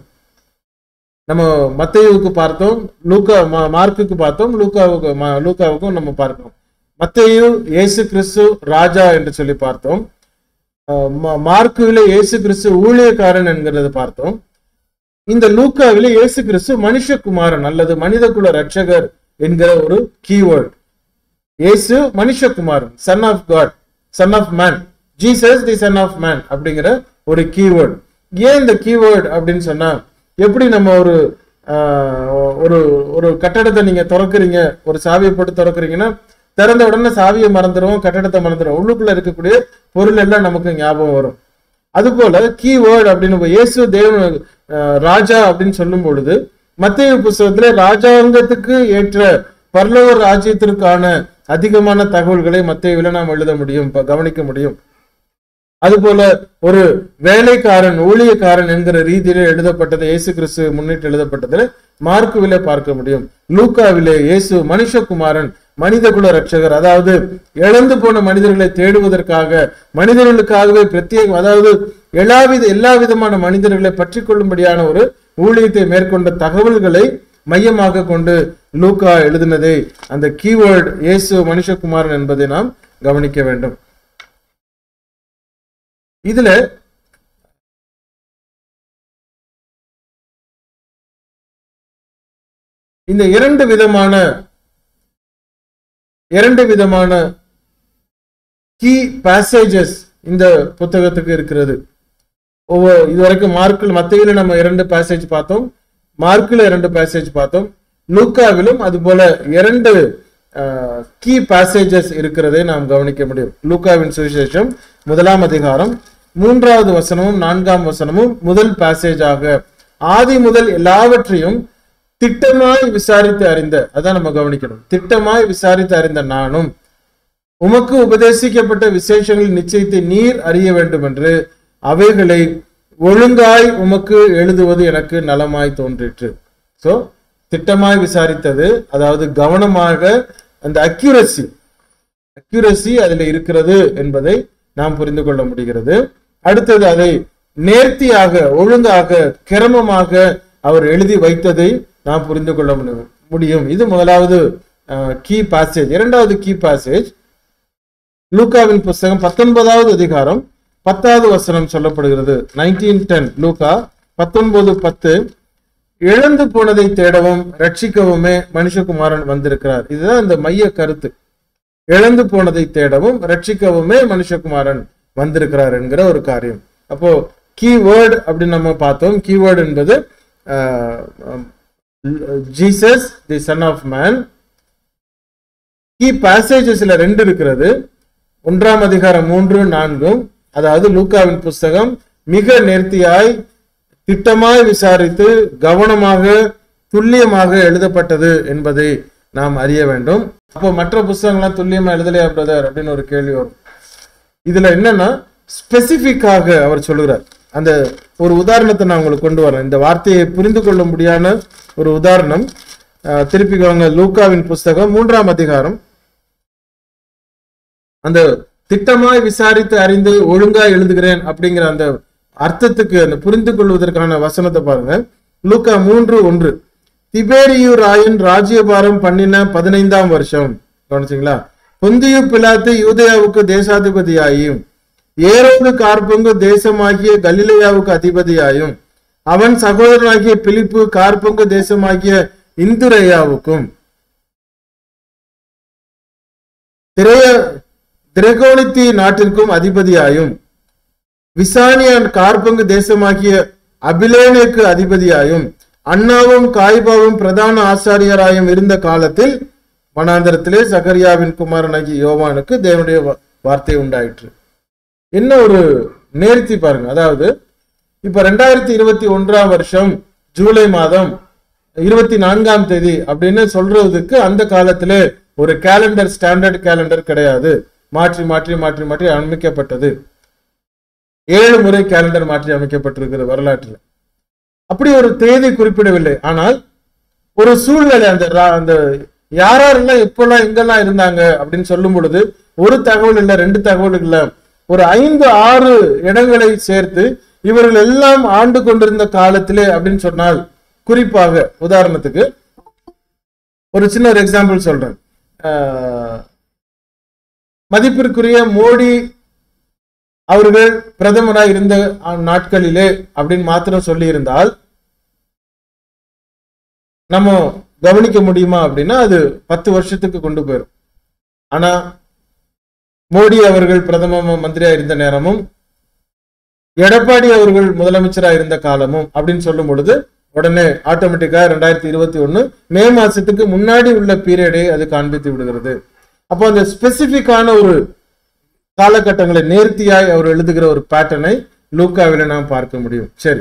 நம்ம மத்தேயுவுக்கு பார்த்தோம் லூக்கா மா- மார்க்குக்கு பார்த்தோம் லூக்காவுக்கு மா- லூக்காவுக்கும் நம்ம பார்த்தோம் மத்தேயு இயேசு கிறிஸ்து ராஜா என்று சொல்லி பார்த்தோம் அஹ் மா- மார்க்குவில இயேசு கிறிஸ்து ஊழியக்காரன் என்கிறத பார்த்தோம் இந்த லூக்காவில இயேசு கிறிஸ்து மனுஷகுமாரன் அல்லது மனிதகுல ரட்சகர் என்கிற ஒரு கீவேர்ட் இயேசு மனுஷகுமாரன் son of God son of man Jesus the son of man அப்படிங்கிற ஒரு கீவேர்ட் ஏன் இந்த கீவேர்ட் அப்படின்னு சொன்னா எப்படி நம்ம ஒரு ஆஹ், ஒரு ஒரு கட்டடத்தை நீங்க திறக்கிறீங்க ஒரு சாவியை போட்டு திறக்கிறீங்கன்னா திறந்த உடனே சாவியை மறந்துடுவோம் கட்டடத்தை மறந்துடுவோம் உள்ளுக்குள்ள இருக்கக்கூடிய பொருள் எல்லாம் நமக்கு ஞாபகம் வரும் அதுபோல கீவேர்ட் அப்படின்னு இப்ப இயேசு தேவன் அஹ், ராஜா அப்படின்னு சொல்லும் பொழுது மத்திய புஸ்தகத்துல ராஜாங்கத்துக்கு ஏற்ற பரலோக ராஜ்யத்திற்கான அதிகமான தகவல்களை மத்திய நாம் எழுத முடியும் இப்ப கவனிக்க முடியும் அதுபோல ஒரு வேலைக்காரன் ஊழியக்காரன் என்கிற ரீதியில எழுதப்பட்டது இயேசு கிறிஸ்து முன்னிட்டு எழுதப்பட்டதுல மார்க்குவிலே பார்க்க முடியும் லூக்காவிலே இயேசு மனுஷகுமாரன் மனிதகுல ரட்சகர் அதாவது இழந்து போன மனிதர்களை தேடுவதற்காக மனிதர்களுக்காகவே பிரத்யேகம் அதாவது எல்லா வித எல்லா விதமான மனிதர்களை பற்றி கொள்ளும்படியான ஒரு ஊழியத்தை மேற்கொண்ட தகவல்களை மையமாக கொண்டு லூக்கா எழுதினதை அந்த கீவேர்ட் இயேசு மனுஷகுமாரன் என்பதை நாம் கவனிக்க வேண்டும் இதுல இந்த இரண்டு விதமான இரண்டு விதமான கீ பேசேஜஸ் இந்த புத்தகத்துக்கு இருக்கிறது ஒவ்வொரு இதுவரைக்கும் மார்க்கில் மத்தியில நம்ம இரண்டு பேசேஜ் பார்த்தோம் மார்க்கில் இரண்டு பேசேஜ் பார்த்தோம் லூக்காவிலும் அதுபோல இரண்டு கீ பேசேஜஸ் இருக்கிறதை நாம் கவனிக்க முடியும் லூக்காவின் சுவிசேஷம் முதலாம் அதிகாரம் மூன்றாவது வசனமும் நான்காம் வசனமும் முதல் பேசேஜாக ஆதி முதல் எல்லாவற்றையும் திட்டமாய் விசாரித்து அறிந்த அதான் நம்ம கவனிக்கணும் திட்டமாய் விசாரித்து அறிந்த நானும் உமக்கு உபதேசிக்கப்பட்ட விசேஷங்களின் நிச்சயத்தை நீர் அறிய வேண்டும் என்று அவைகளை ஒழுங்காய் உமக்கு எழுதுவது எனக்கு நலமாய் தோன்றிற்று சோ திட்டமாய் விசாரித்தது அதாவது கவனமாக அந்த அக்யூரசி அக்யூரசி அதுல இருக்கிறது என்பதை நாம் புரிந்து கொள்ள முடிகிறது அடுத்தது அதை நேர்த்தியாக ஒழுங்காக கிரமமாக அவர் எழுதி வைத்ததை நாம் புரிந்து கொள்ள முடியும் முடியும் இது முதலாவது கீ பாசேஜ் இரண்டாவது கீ பாசேஜ் லூக்காவின் புஸ்தகம் பத்தொன்பதாவது அதிகாரம் பத்தாவது வசனம் சொல்லப்படுகிறது நைன்டீன் டென் லூக்கா பத்தொன்பது பத்து இழந்து போனதை தேடவும் ரட்சிக்கவுமே மனுஷகுமாரன் வந்திருக்கிறார் இதுதான் இந்த மைய கருத்து இழந்து போனதை தேடவும் ரட்சிக்கவுமே மனுஷகுமாரன் வந்திருக்கிறார் என்கிற ஒரு காரியம் அப்போ கீவேர்டு அப்படின்னு நம்ம பார்த்தோம் கீவேர்டு என்பது Jesus the son of man key பேசேஜஸ்ல ரெண்டு இருக்கிறது ஒன்றாம் அதிகாரம் மூன்று நான்கும் அதாவது லூக்காவின் புஸ்தகம் மிக நேர்த்தியாய் திட்டமாய் விசாரித்து கவனமாக துல்லியமாக எழுதப்பட்டது என்பதை நாம் அறிய வேண்டும் அப்போ மற்ற புஸ்தகங்கள்லாம் துல்லியமா எழுதலையா பிரதர் அப்படின்னு ஒரு கேள்வி வரும் இதுல என்னன்னா ஸ்பெசிபிக்காக அவர் சொல்லுகிறார் அந்த ஒரு உதாரணத்தை நான் உங்களுக்கு கொண்டு வரேன் இந்த வார்த்தையை புரிந்து கொள்ள முடியாத ஒரு உதாரணம் அஹ், திருப்பி வாங்க லூக்காவின் புஸ்தகம் மூன்றாம் அதிகாரம் அந்த திட்டமாய் விசாரித்து அறிந்து ஒழுங்கா எழுதுகிறேன் அப்படிங்கிற அந்த அர்த்தத்துக்கு அந்த புரிந்து கொள்வதற்கான வசனத்தை பாருங்க லூக்கா மூன்று ஒன்று திபேரியு ராயன் ராஜ்யபாரம் பண்ணின பதினைந்தாம் வருஷம் கவனிச்சிங்களா பொந்தியு பிலாத்து யூதேயாவுக்கு தேசாதிபதியாயும் ஏரோது கார்பங்கு தேசமாகிய கலிலேயாவுக்கு அதிபதியாயும் அவன் சகோதரனாகிய பிலிப்பு கார்பங்கு தேசமாகிய இந்துரேயாவுக்கும் திரைய திரகோணித்தி நாட்டிற்கும் அதிபதியாயும் விசானியான் கார்பங்கு தேசமாகிய அபிலேனுக்கு அதிபதியாயும் அண்ணாவும் காய்பாவும் பிரதான ஆசாரியராயும் இருந்த காலத்தில் வனாந்தரத்திலே சகரியாவின் குமாரனாகிய யோவானுக்கு தேவனுடைய வா- வார்த்தை உண்டாயிற்று என்ன ஒரு நேர்த்தி பாருங்க அதாவது இப்ப ரெண்டாயிரத்தி இருபத்தி ஒன்றாம் வருஷம் ஜூலை மாதம் இருபத்தி நான்காம் தேதி அப்படின்னு சொல்றதுக்கு அந்த காலத்திலே ஒரு கேலண்டர் ஸ்டாண்டர்ட் கேலண்டர் கிடையாது மாற்றி மாற்றி மாற்றி மாற்றி அமைக்கப்பட்டது ஏழு முறை கேலண்டர் மாற்றி அமைக்கப்பட்டிருக்கிறது வரலாற்றில் அப்படி ஒரு தேதி குறிப்பிடவில்லை ஆனால் ஒரு சூழ்நிலை அந்த ரா- அந்த யாரெல்லாம் எப்பெல்லாம் எங்கெல்லாம் இருந்தாங்க அப்படின்னு சொல்லும் பொழுது ஒரு தகவல் இல்ல ரெண்டு தகவல் இல்ல ஒரு ஐந்து ஆறு இடங்களை சேர்த்து இவர்கள் எல்லாம் ஆண்டு கொண்டிருந்த காலத்திலே அப்படின்னு சொன்னால் குறிப்பாக உதாரணத்துக்கு ஒரு சின்ன ஒரு எக்ஸாம்பிள் சொல்றேன் ஆஹ், மதிப்பிற்குரிய மோடி அவர்கள் பிரதமராக இருந்த நாட்களிலே அப்படின்னு மாத்திரம் சொல்லி இருந்தால் நம்ம கவனிக்க முடியுமா அப்படின்னா அது பத்து வருஷத்துக்கு கொண்டு போயிடும் ஆனா மோடி அவர்கள் பிரதம ம- மந்திரியா இருந்த நேரமும் எடப்பாடி அவர்கள் முதலமைச்சரா இருந்த காலமும் அப்படின்னு சொல்லும் பொழுது உடனே ஆட்டோமேட்டிக்கா ரெண்டாயிரத்தி இருபத்தி ஒண்ணு மே மாசத்துக்கு முன்னாடி உள்ள பீரியடை அது காண்பித்து விடுகிறது அப்போ அந்த ஸ்பெசிபிக்கான ஒரு காலகட்டங்களை நேர்த்தியாய் அவர் எழுதுகிற ஒரு பேட்டர்னை லூக்காவில நாம் பார்க்க முடியும் சரி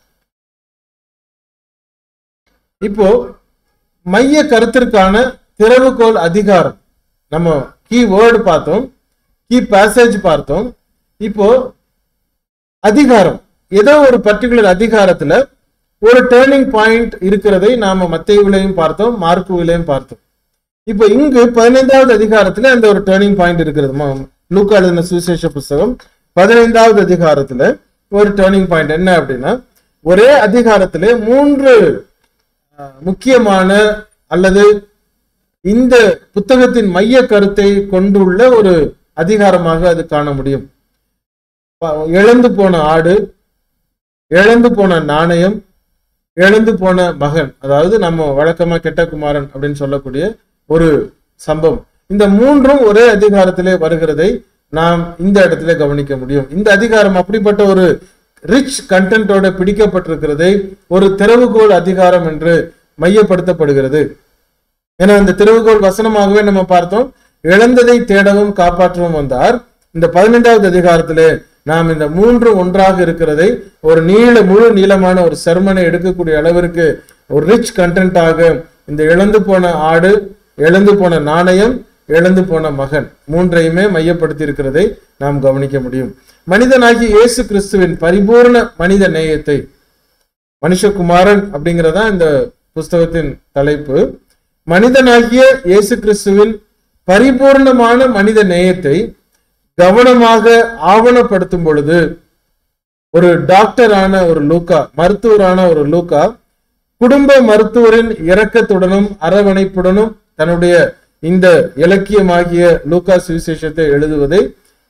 இப்போ மைய கருத்திற்கான திறவுகோல் அதிகாரம் நம்ம கீ வேர்டு பார்த்தோம் கீ பேசேஜ் பார்த்தோம் இப்போ அதிகாரம் ஏதோ ஒரு பர்டிகுலர் அதிகாரத்துல ஒரு டேர்னிங் பாயிண்ட் இருக்கிறதை நாம மத்தேயுவிலையும் பார்த்தோம் மார்க்குவிலையும் பார்த்தோம் இப்போ இங்கு பதினைந்தாவது அதிகாரத்துல அந்த ஒரு டேர்னிங் பாயிண்ட் இருக்கிறது ம- லூக்கா எழுதின சுவிசேஷ புஸ்தகம் பதினைந்தாவது அதிகாரத்துல ஒரு டேர்னிங் பாயிண்ட் என்ன அப்படின்னா ஒரே அதிகாரத்திலே மூன்று அஹ், முக்கியமான அல்லது இந்த புத்தகத்தின் மைய கருத்தை கொண்டுள்ள ஒரு அதிகாரமாக அது காண முடியும் ப- இழந்து போன ஆடு இழந்து போன நாணயம் இழந்து போன மகன் அதாவது நம்ம வழக்கமா கெட்ட குமாரன் அப்படின்னு சொல்லக்கூடிய ஒரு சம்பவம் இந்த மூன்றும் ஒரே அதிகாரத்திலே வருகிறதை நாம் இந்த இடத்துல கவனிக்க முடியும் இந்த அதிகாரம் அப்படிப்பட்ட ஒரு ரிச் கண்டென்ட்டோட பிடிக்கப்பட்டிருக்கிறதை ஒரு திறவுகோல் அதிகாரம் என்று மையப்படுத்தப்படுகிறது ஏன்னா இந்த திறவுகோல் வசனமாகவே நம்ம பார்த்தோம் இழந்ததை தேடவும் காப்பாற்றவும் வந்தார் இந்த பதினைந்தாவது அதிகாரத்திலே நாம் இந்த மூன்று ஒன்றாக இருக்கிறதை ஒரு நீள முழு நீளமான ஒரு சர்மனை எடுக்கக்கூடிய அளவிற்கு ஒரு ரிச் கண்டென்ட்டாக இந்த இழந்து போன ஆடு இழந்து போன நாணயம் இழந்து போன மகன் மூன்றையுமே மையப்படுத்தி இருக்கிறதை நாம் கவனிக்க முடியும் மனிதனாகி இயேசு கிறிஸ்துவின் பரிபூர்ண மனித நேயத்தை மனுஷகுமாரன் அப்படிங்கிறதா இந்த புஸ்தகத்தின் தலைப்பு மனிதனாகிய இயேசு கிறிஸ்துவின் பரிபூர்ணமான மனித நேயத்தை கவனமாக ஆவணப்படுத்தும் பொழுது ஒரு டாக்டரான ஒரு லூக்கா மருத்துவரான ஒரு லூக்கா குடும்ப மருத்துவரின் இரக்கத்துடனும் அரவணைப்புடனும் தன்னுடைய இந்த இலக்கியமாகிய லூக்கா சுவிசேஷத்தை எழுதுவதை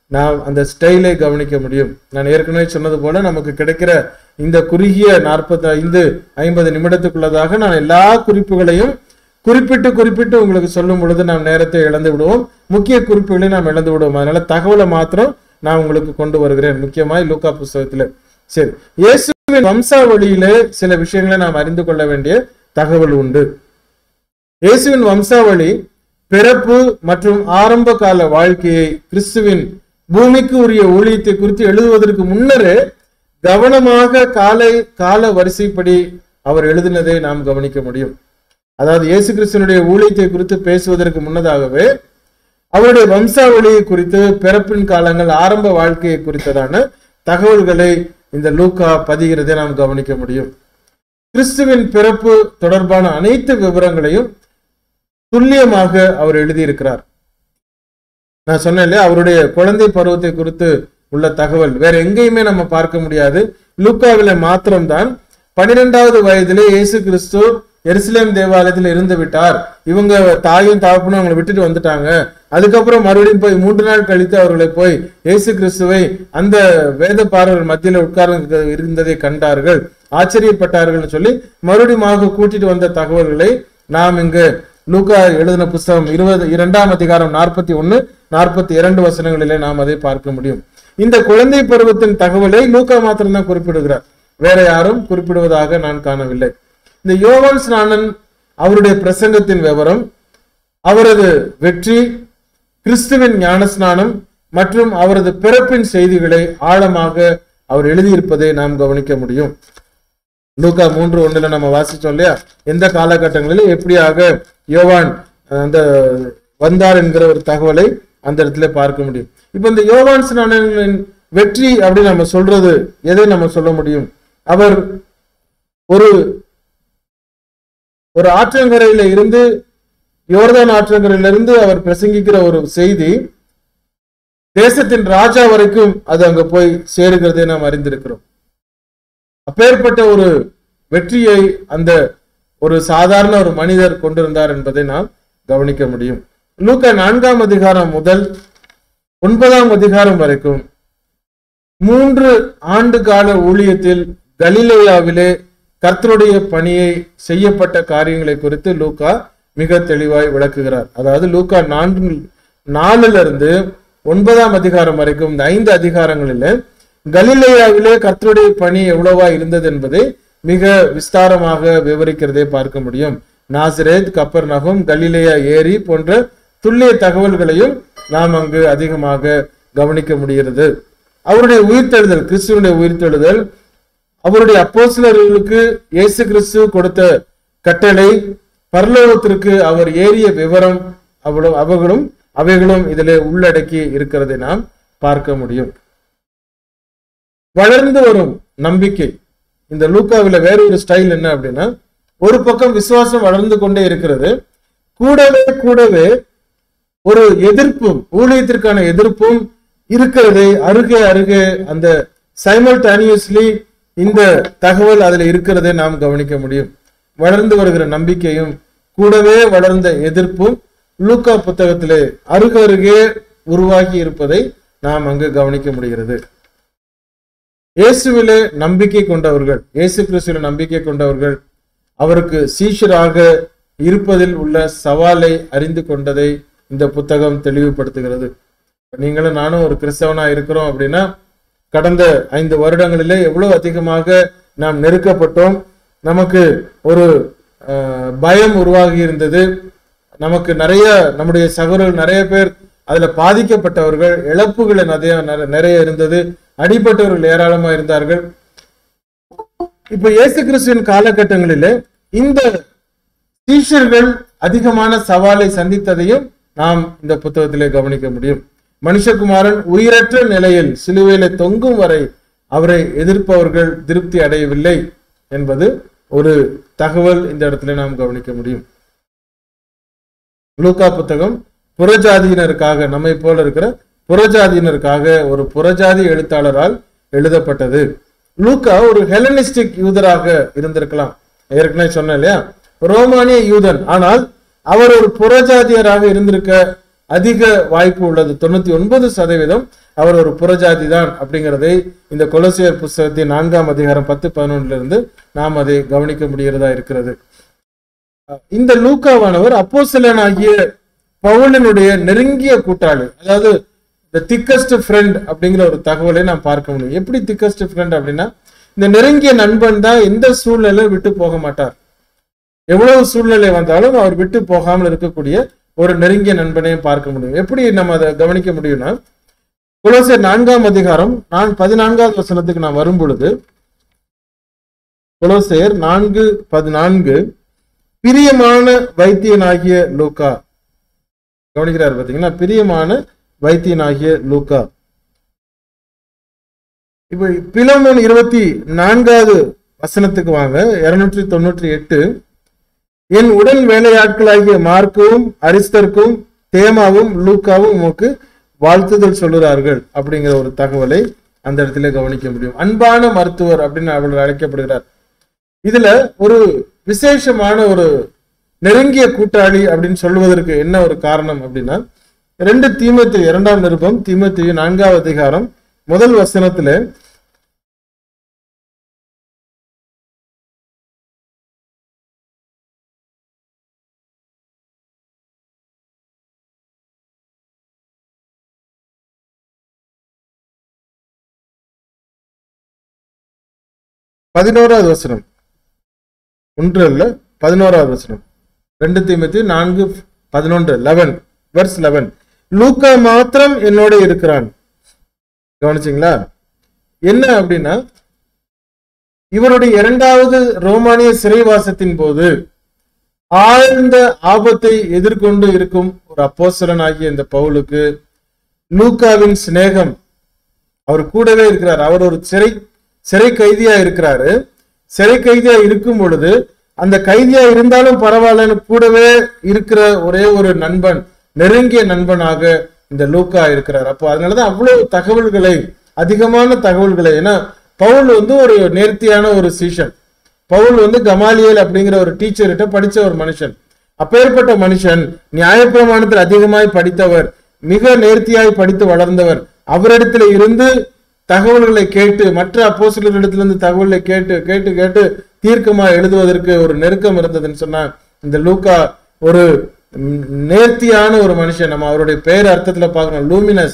நாம் அந்த ஸ்டைலை கவனிக்க முடியும் நான் ஏற்கனவே சொன்னது போல நமக்கு கிடைக்கிற இந்த குறுகிய நாற்பத்தி ஐந்து ஐம்பது நிமிடத்துக்குள்ளதாக நான் எல்லா குறிப்புகளையும் குறிப்பிட்டு குறிப்பிட்டு உங்களுக்கு சொல்லும் பொழுது நாம் நேரத்தை இழந்து விடுவோம் முக்கிய குறிப்புகளை நாம் இழந்து விடுவோம் அதனால தகவலை மாத்திரம் நான் உங்களுக்கு கொண்டு வருகிறேன் முக்கியமாய் லூக்கா புஸ்தகத்துல சரி இயேசுவின் வம்சாவளியிலே சில விஷயங்களை நாம் அறிந்து கொள்ள வேண்டிய தகவல் உண்டு இயேசுவின் வம்சாவளி பிறப்பு மற்றும் ஆரம்ப கால வாழ்க்கையை கிறிஸ்துவின் பூமிக்கு உரிய ஊழியத்தை குறித்து எழுதுவதற்கு முன்னரே கவனமாக காலை கால வரிசைப்படி அவர் எழுதினதை நாம் கவனிக்க முடியும் அதாவது இயேசு கிறிஸ்துவனுடைய ஊழியத்தை குறித்து பேசுவதற்கு முன்னதாகவே அவருடைய வம்சாவளியை குறித்து பிறப்பின் காலங்கள் ஆரம்ப வாழ்க்கையை குறித்ததான தகவல்களை இந்த லூக்கா பதிகிறதை நாம் கவனிக்க முடியும் கிறிஸ்துவின் பிறப்பு தொடர்பான அனைத்து விவரங்களையும் துல்லியமாக அவர் எழுதியிருக்கிறார் நான் சொன்னேன் இல்லையா அவருடைய குழந்தை பருவத்தை குறித்து உள்ள தகவல் வேற எங்கேயுமே நம்ம பார்க்க முடியாது லூக்காவில மாத்திரம்தான் பன்னிரெண்டாவது வயதிலே இயேசு கிறிஸ்து எருசலேம் தேவாலயத்தில் இருந்து விட்டார் இவங்க தாயும் தாப்பனும் அவங்களை விட்டுட்டு வந்துட்டாங்க அதுக்கப்புறம் மறுபடியும் போய் மூன்று நாள் கழித்து அவர்களை போய் இயேசு கிறிஸ்துவை அந்த வேத பாரவர் மத்தியில உட்கார்ந்து இருந்ததை கண்டார்கள் ஆச்சரியப்பட்டார்கள் சொல்லி மறுபடியும் கூட்டிட்டு வந்த தகவல்களை நாம் இங்கு லூக்கா எழுதின புஸ்தகம் இருபது இரண்டாம் அதிகாரம் நாற்பத்தி ஒன்னு நாற்பத்தி இரண்டு வசனங்களிலே நாம் அதை பார்க்க முடியும் இந்த குழந்தை பருவத்தின் தகவலை லூக்கா மாத்திரம்தான் குறிப்பிடுகிறார் வேற யாரும் குறிப்பிடுவதாக நான் காணவில்லை இந்த யோவான் ஸ்நானன் அவருடைய பிரசங்கத்தின் விவரம் அவரது வெற்றி கிறிஸ்துவின் ஞானஸ்நானம் மற்றும் அவரது பிறப்பின் செய்திகளை ஆழமாக அவர் எழுதியிருப்பதை நாம் கவனிக்க முடியும் லூக்கா மூன்று ஒண்ணுல நம்ம வாசிச்சோம் இல்லையா எந்த காலகட்டங்களில் எப்படியாக யோவான் அந்த வந்தார் என்கிற ஒரு தகவலை அந்த இடத்துல பார்க்க முடியும் இப்ப இந்த யோவான் ஸ்நானனின் வெற்றி அப்படின்னு நம்ம சொல்றது எதை நம்ம சொல்ல முடியும் அவர் ஒரு ஒரு ஆற்றங்கரையில இருந்து யோர்தான் ஆற்றங்கரையில இருந்து அவர் பிரசங்கிக்கிற ஒரு செய்தி தேசத்தின் ராஜா வரைக்கும் அது அங்க போய் சேருகிறதை நாம் அறிந்திருக்கிறோம் அப்பேற்பட்ட ஒரு வெற்றியை அந்த ஒரு சாதாரண ஒரு மனிதர் கொண்டிருந்தார் என்பதை நாம் கவனிக்க முடியும் லூக்கா நான்காம் அதிகாரம் முதல் ஒன்பதாம் அதிகாரம் வரைக்கும் மூன்று ஆண்டு கால ஊழியத்தில் கலிலேயாவிலே கர்த்தருடைய பணியை செய்யப்பட்ட காரியங்களை குறித்து லூக்கா மிக தெளிவாய் விளக்குகிறார் அதாவது லூக்கா நான்கு நாலுல இருந்து ஒன்பதாம் அதிகாரம் வரைக்கும் இந்த ஐந்து அதிகாரங்களில கலிலேயாவிலே கர்த்தருடைய பணி எவ்வளவா இருந்தது என்பதை மிக விஸ்தாரமாக விவரிக்கிறதை பார்க்க முடியும் நாசிரேத் கப்பர் நகம் கலிலேயா ஏரி போன்ற துல்லிய தகவல்களையும் நாம் அங்கு அதிகமாக கவனிக்க முடிகிறது அவருடைய உயிர்த்தெழுதல் கிறிஸ்துவனுடைய உயிர்த்தெழுதல் அவருடைய அப்போசிலர்களுக்கு இயேசு கிறிஸ்து கொடுத்த கட்டளை பரலோகத்திற்கு அவர் ஏறிய விவரம் அவ்வளவு அவர்களும் அவைகளும் இதிலே உள்ளடக்கி இருக்கிறதை நாம் பார்க்க முடியும் வளர்ந்து வரும் நம்பிக்கை இந்த லூக்காவில வேற ஒரு ஸ்டைல் என்ன அப்படின்னா ஒரு பக்கம் விசுவாசம் வளர்ந்து கொண்டே இருக்கிறது கூடவே கூடவே ஒரு எதிர்ப்பும் ஊழியத்திற்கான எதிர்ப்பும் இருக்கிறதை அருகே அருகே அந்த சைமல்டானியஸ்லி இந்த தகவல் அதுல இருக்கிறதை நாம் கவனிக்க முடியும் வளர்ந்து வருகிற நம்பிக்கையும் கூடவே வளர்ந்த எதிர்ப்பும் லூக்கா புத்தகத்திலே அருக அருகே உருவாகி இருப்பதை நாம் அங்கு கவனிக்க முடிகிறது இயேசுவிலே நம்பிக்கை கொண்டவர்கள் இயேசு கிறிஸ்துவில நம்பிக்கை கொண்டவர்கள் அவருக்கு சீஷராக இருப்பதில் உள்ள சவாலை அறிந்து கொண்டதை இந்த புத்தகம் தெளிவுபடுத்துகிறது நீங்களும் நானும் ஒரு கிறிஸ்தவனா இருக்கிறோம் அப்படின்னா கடந்த ஐந்து வருடங்களிலே எவ்வளவு அதிகமாக நாம் நெருக்கப்பட்டோம் நமக்கு ஒரு அஹ், பயம் உருவாகி இருந்தது நமக்கு நிறைய நம்முடைய சகோதரர்கள் நிறைய பேர் அதுல பாதிக்கப்பட்டவர்கள் இழப்புகள் நிறைய நிறைய இருந்தது அடிபட்டவர்கள் ஏராளமா இருந்தார்கள் இப்ப இயேசு கிறிஸ்துவின் காலகட்டங்களிலே இந்த சீஷர்கள் அதிகமான சவாலை சந்தித்ததையும் நாம் இந்த புத்தகத்திலே கவனிக்க முடியும் மனுஷகுமாரன் உயிரற்ற நிலையில் சிலுவையில தொங்கும் வரை அவரை எதிர்ப்பவர்கள் திருப்தி அடையவில்லை என்பது ஒரு தகவல் இந்த இடத்துல நாம் கவனிக்க முடியும் லூக்கா புத்தகம் புறஜாதியினருக்காக நம்மை போல இருக்கிற புறஜாதியினருக்காக ஒரு புறஜாதி எழுத்தாளரால் எழுதப்பட்டது லூக்கா ஒரு ஹெலனிஸ்டிக் யூதராக இருந்திருக்கலாம் ஏற்கனவே சொன்னேன் இல்லையா ரோமானிய யூதன் ஆனால் அவர் ஒரு புறஜாதியராக இருந்திருக்க அதிக வாய்ப்பு உள்ளது தொண்ணூத்தி ஒன்பது சதவீதம் அவர் ஒரு புறஜாதி தான் அப்படிங்கிறதை இந்த கொலோசியர் புஸ்தகத்தின் நான்காம் அதிகாரம் பத்து பதினொன்றுல இருந்து நாம் அதை கவனிக்க முடிகிறதா இருக்கிறது இந்த லூக்காவானவர் அப்போஸ்தலனாகிய பவுலனுடைய நெருங்கிய கூட்டாளி அதாவது த திக்கஸ்ட் ஃப்ரெண்ட் அப்படிங்கிற ஒரு தகவலை நாம் பார்க்க முடியும் எப்படி திக்கஸ்ட் ஃப்ரெண்ட் அப்படின்னா இந்த நெருங்கிய நண்பன் தான் எந்த சூழ்நிலையும் விட்டு போக மாட்டார் எவ்வளவு சூழ்நிலை வந்தாலும் அவர் விட்டு போகாமல் இருக்கக்கூடிய ஒரு நெருங்கிய நண்பனையும் பார்க்க முடியும் எப்படி நம்ம அதை கவனிக்க முடியும்னா குலோசியர் நான்காம் அதிகாரம் நான் பதினான்காவது வசனத்துக்கு நான் வரும் பொழுது குலோசியர் நான்கு பதினான்கு பிரியமான வைத்தியனாகிய லூக்கா கவனிக்கிறார் பாத்தீங்கன்னா பிரியமான வைத்தியனாகிய லூக்கா இப்ப பிலமன் இருபத்தி நான்காவது வசனத்துக்கு வாங்க இருநூற்றி தொண்ணூற்றி எட்டு என் உடன் வேலையாட்களாகிய மார்க்கும் அரிஸ்தர்க்கும் தேமாவும் லூக்காவும் உமக்கு வாழ்த்துதல் சொல்லுகிறார்கள் அப்படிங்கிற ஒரு தகவலை அந்த இடத்துல கவனிக்க முடியும் அன்பான மருத்துவர் அப்படின்னு அவர் அழைக்கப்படுகிறார் இதுல ஒரு விசேஷமான ஒரு நெருங்கிய கூட்டாளி அப்படின்னு சொல்லுவதற்கு என்ன ஒரு காரணம் அப்படின்னா ரெண்டு தீமத்து இரண்டாம் நிருபம் தீமத்து நான்காவது அதிகாரம் முதல் வசனத்துல பதினோராவது வசனம் ஒன்று அல்ல பதினோராவது வசனம் ரெண்டு தீமத்தி நான்கு பதினொன்று லெவன் வெர்ஸ் லெவன் லூக்கா மாத்திரம் என்னோட இருக்கிறான் கவனிச்சிங்களா என்ன அப்படின்னா இவருடைய இரண்டாவது ரோமானிய சிறைவாசத்தின் போது ஆழ்ந்த ஆபத்தை எதிர்கொண்டு இருக்கும் ஒரு அப்போஸ்தலன் ஆகிய இந்த பவுலுக்கு லூக்காவின் சிநேகம் அவர் கூடவே இருக்கிறார் அவர் ஒரு சிறை சிறை கைதியா இருக்கிறாரு சிறை கைதியா இருக்கும் பொழுது அந்த கைதியா இருந்தாலும் பரவாயில்லன்னு கூடவே இருக்கிற ஒரே ஒரு நண்பன் நெருங்கிய நண்பனாக இந்த லூக்கா இருக்கிறார் அப்போ அதனாலதான் அவ்வளவு தகவல்களை அதிகமான தகவல்களை ஏன்னா பவுல் வந்து ஒரு நேர்த்தியான ஒரு சீஷன் பவுல் வந்து கமாலியல் அப்படிங்கிற ஒரு டீச்சர்கிட்ட படிச்ச ஒரு மனுஷன் அப்பேற்பட்ட மனுஷன் நியாயப்பிரமாணத்தில் அதிகமாய் படித்தவர் மிக நேர்த்தியாய் படித்து வளர்ந்தவர் அவரிடத்துல இருந்து தகவல்களை கேட்டு மற்ற அப்போசிலரிடத்திலிருந்து தகவல்களை கேட்டு கேட்டு கேட்டு தீர்க்கமா எழுதுவதற்கு ஒரு நெருக்கம் இருந்ததுன்னு சொன்னா இந்த லூக்கா ஒரு ம், நேர்த்தியான ஒரு மனுஷன் நம்ம அவருடைய பெயர் அர்த்தத்துல பார்க்கணும் லூமினஸ்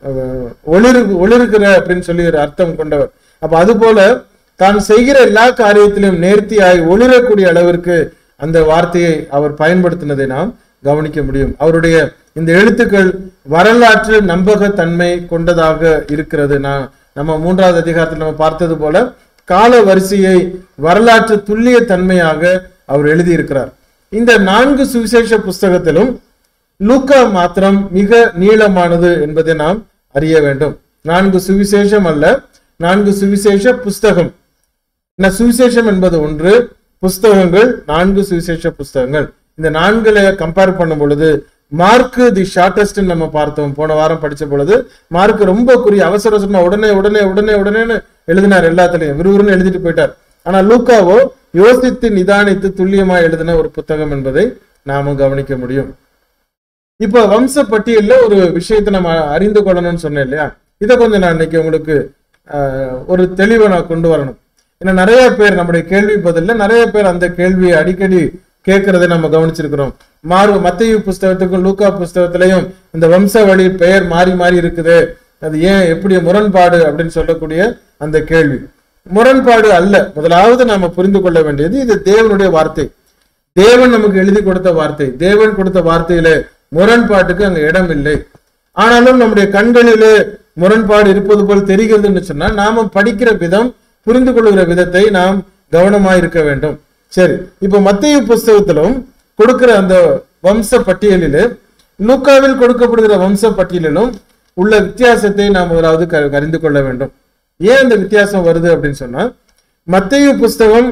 ஒளிரு ஒளிருக்கிற அப்படின்னு சொல்லி ஒரு அர்த்தம் கொண்டவர் அப்ப அது போல தான் செய்கிற எல்லா காரியத்திலும் நேர்த்தியாய் ஒளிரக்கூடிய அளவிற்கு அந்த வார்த்தையை அவர் பயன்படுத்தினதை நாம் கவனிக்க முடியும் அவருடைய இந்த எழுத்துக்கள் வரலாற்று நம்பகத்தன்மை கொண்டதாக இருக்கிறது நான் நம்ம மூன்றாவது அதிகாரத்தில் நம்ம பார்த்தது போல கால வரிசையை வரலாற்று துல்லிய தன்மையாக அவர் எழுதியிருக்கிறார் இந்த நான்கு சுவிசேஷ புஸ்தகத்திலும் லூக்கா மாத்திரம் மிக நீளமானது என்பதை நாம் அறிய வேண்டும் நான்கு சுவிசேஷம் அல்ல நான்கு சுவிசேஷ புஸ்தகம் என்ன சுவிசேஷம் என்பது ஒன்று புஸ்தகங்கள் நான்கு சுவிசேஷ புஸ்தகங்கள் இந்த நான்களை கம்பேர் பண்ணும் பொழுது மார்க் தி ஷார்டஸ்ட் நம்ம பார்த்தோம் போன வாரம் படிச்ச பொழுது மார்க் ரொம்ப குறி அவசர அவசரமா உடனே உடனே உடனே உடனேன்னு எழுதினார் எல்லாத்துலயும் விறுவிறுன்னு எழுதிட்டு போயிட்டார் ஆனா லூக்காவோ யோசித்து நிதானித்து துல்லியமா எழுதின ஒரு புத்தகம் என்பதை நாம கவனிக்க முடியும் இப்போ வம்ச பட்டியல்ல ஒரு விஷயத்தை நம்ம அறிந்து கொள்ளணும்னு சொன்னேன் இல்லையா இதை கொஞ்சம் நான் இன்னைக்கு உங்களுக்கு ஆஹ், ஒரு தெளிவை நான் கொண்டு வரணும் ஏன்னா நிறைய பேர் நம்முடைய கேள்வி பதில்ல நிறைய பேர் அந்த கேள்வியை அடிக்கடி கேட்கறதை நம்ம கவனிச்சிருக்கிறோம் மாறு மத்திய புஸ்தகத்துக்கும் லூக்கா புஸ்தகத்திலையும் இந்த வம்சாவளி பெயர் மாறி மாறி இருக்குது அது ஏன் எப்படி முரண்பாடு அப்படின்னு சொல்லக்கூடிய அந்த கேள்வி முரண்பாடு அல்ல முதலாவது நாம புரிந்து கொள்ள வேண்டியது இது தேவனுடைய வார்த்தை தேவன் நமக்கு எழுதி கொடுத்த வார்த்தை தேவன் கொடுத்த வார்த்தையில முரண்பாட்டுக்கு அங்க இடம் இல்லை ஆனாலும் நம்முடைய கண்களிலே முரண்பாடு இருப்பது போல் தெரிகிறதுன்னு சொன்னா நாம படிக்கிற விதம் புரிந்து கொள்கிற விதத்தை நாம் கவனமா இருக்க வேண்டும் சரி இப்ப மத்திய புஸ்தகத்திலும் கொடுக்கிற அந்த வம்ச பட்டியலிலே லூக்காவில் கொடுக்கப்படுகிற வம்ச பட்டியலிலும் உள்ள வித்தியாசத்தை நாம் முதலாவது க- அறிந்து கொள்ள வேண்டும் ஏன் அந்த வித்தியாசம் வருது அப்படின்னு சொன்னா மத்திய புஸ்தகம்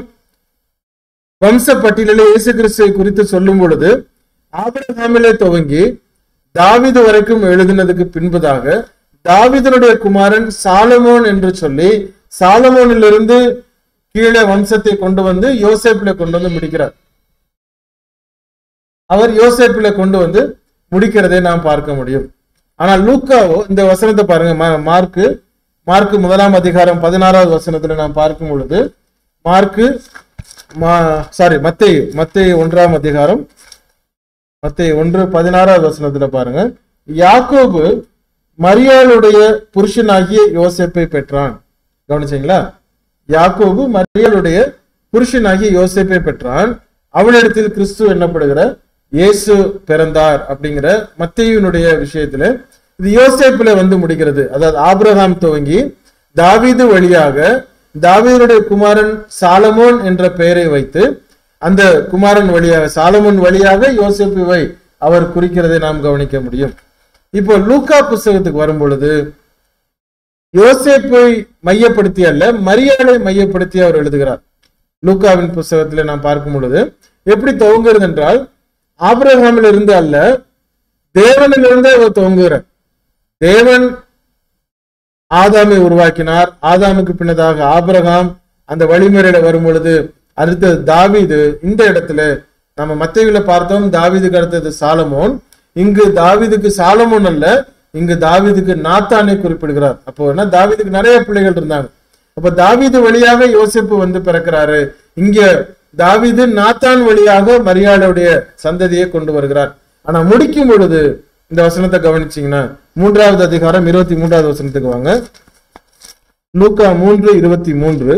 வம்ச பட்டியலில் இயேசு கிறிஸ்துவை குறித்து சொல்லும் பொழுது ஆபிரகாமிலே துவங்கி தாவீது வரைக்கும் எழுதினதுக்கு பின்பதாக தாவீதனுடைய குமாரன் சாலமோன் என்று சொல்லி சாலமோனிலிருந்து கீழே வம்சத்தை கொண்டு வந்து யோசேப்பில கொண்டு வந்து முடிக்கிறார் அவர் யோசேப்பில கொண்டு வந்து முடிக்கிறதை நாம் பார்க்க முடியும் ஆனால் லூக்காவோ இந்த வசனத்தை பாருங்க மா- மார்க்கு மார்க்கு முதலாம் அதிகாரம் பதினாறாவது வசனத்துல நாம் பார்க்கும் பொழுது மார்க்கு சாரி மத்தேயு மத்தேயு ஒன்றாம் அதிகாரம் மத்தேயு ஒன்று பதினாறாவது வசனத்துல பாருங்க யாக்கோபு மரியாளுடைய புருஷனாகிய யோசேப்பை பெற்றான் கவனிச்சீங்களா யாக்கோபு மரியாளுடைய புருஷனாகிய யோசேப்பை பெற்றான் அவளிடத்தில் கிறிஸ்து என்னப்படுகிற இயேசு பிறந்தார் அப்படிங்கிற மத்தேயுனுடைய விஷயத்துல இது யோசேப்புல வந்து முடிகிறது அதாவது ஆபிரகாம் துவங்கி தாவீது வழியாக தாவீதுடைய குமாரன் சாலமோன் என்ற பெயரை வைத்து அந்த குமாரன் வழியாக சாலமோன் வழியாக யோசேப்புவை அவர் குறிக்கிறதை நாம் கவனிக்க முடியும் இப்போ லூக்கா புஸ்தகத்துக்கு வரும் பொழுது யோசேப்பை மையப்படுத்தி அல்ல மரியாதை மையப்படுத்தி அவர் எழுதுகிறார் லூக்காவின் புஸ்தகத்துல நாம் பார்க்கும் பொழுது எப்படி துவங்குகிறது என்றால் ஆபிரகாமில் இருந்து அல்ல தேவனிலிருந்து அவர் துவங்குகிறார் தேவன் ஆதாமை உருவாக்கினார் ஆதாமுக்கு பின்னதாக ஆபிரகாம் அந்த வழிமுறையில வரும் பொழுது அடுத்தது தாவீது இந்த இடத்துல நம்ம மத்தையில பார்த்தோம் தாவீதுக்கு அடுத்தது சாலமோன் இங்கு தாவீதுக்கு சாலமோன் அல்ல இங்கு தாவீதுக்கு நாத்தானை குறிப்பிடுகிறார் அப்போ என்ன தாவீதுக்கு நிறைய பிள்ளைகள் இருந்தாங்க அப்ப தாவீது வழியாக யோசிப்பு வந்து பிறக்கிறாரு இங்க தாவீது நாத்தான் வழியாக மரியாளுடைய சந்ததியை கொண்டு வருகிறார் ஆனா முடிக்கும் பொழுது இந்த வசனத்தை கவனிச்சீங்கன்னா மூன்றாவது அதிகாரம் இருபத்தி மூன்றாவது வசனத்துக்கு வாங்க லூக்கா மூன்று இருபத்தி மூன்று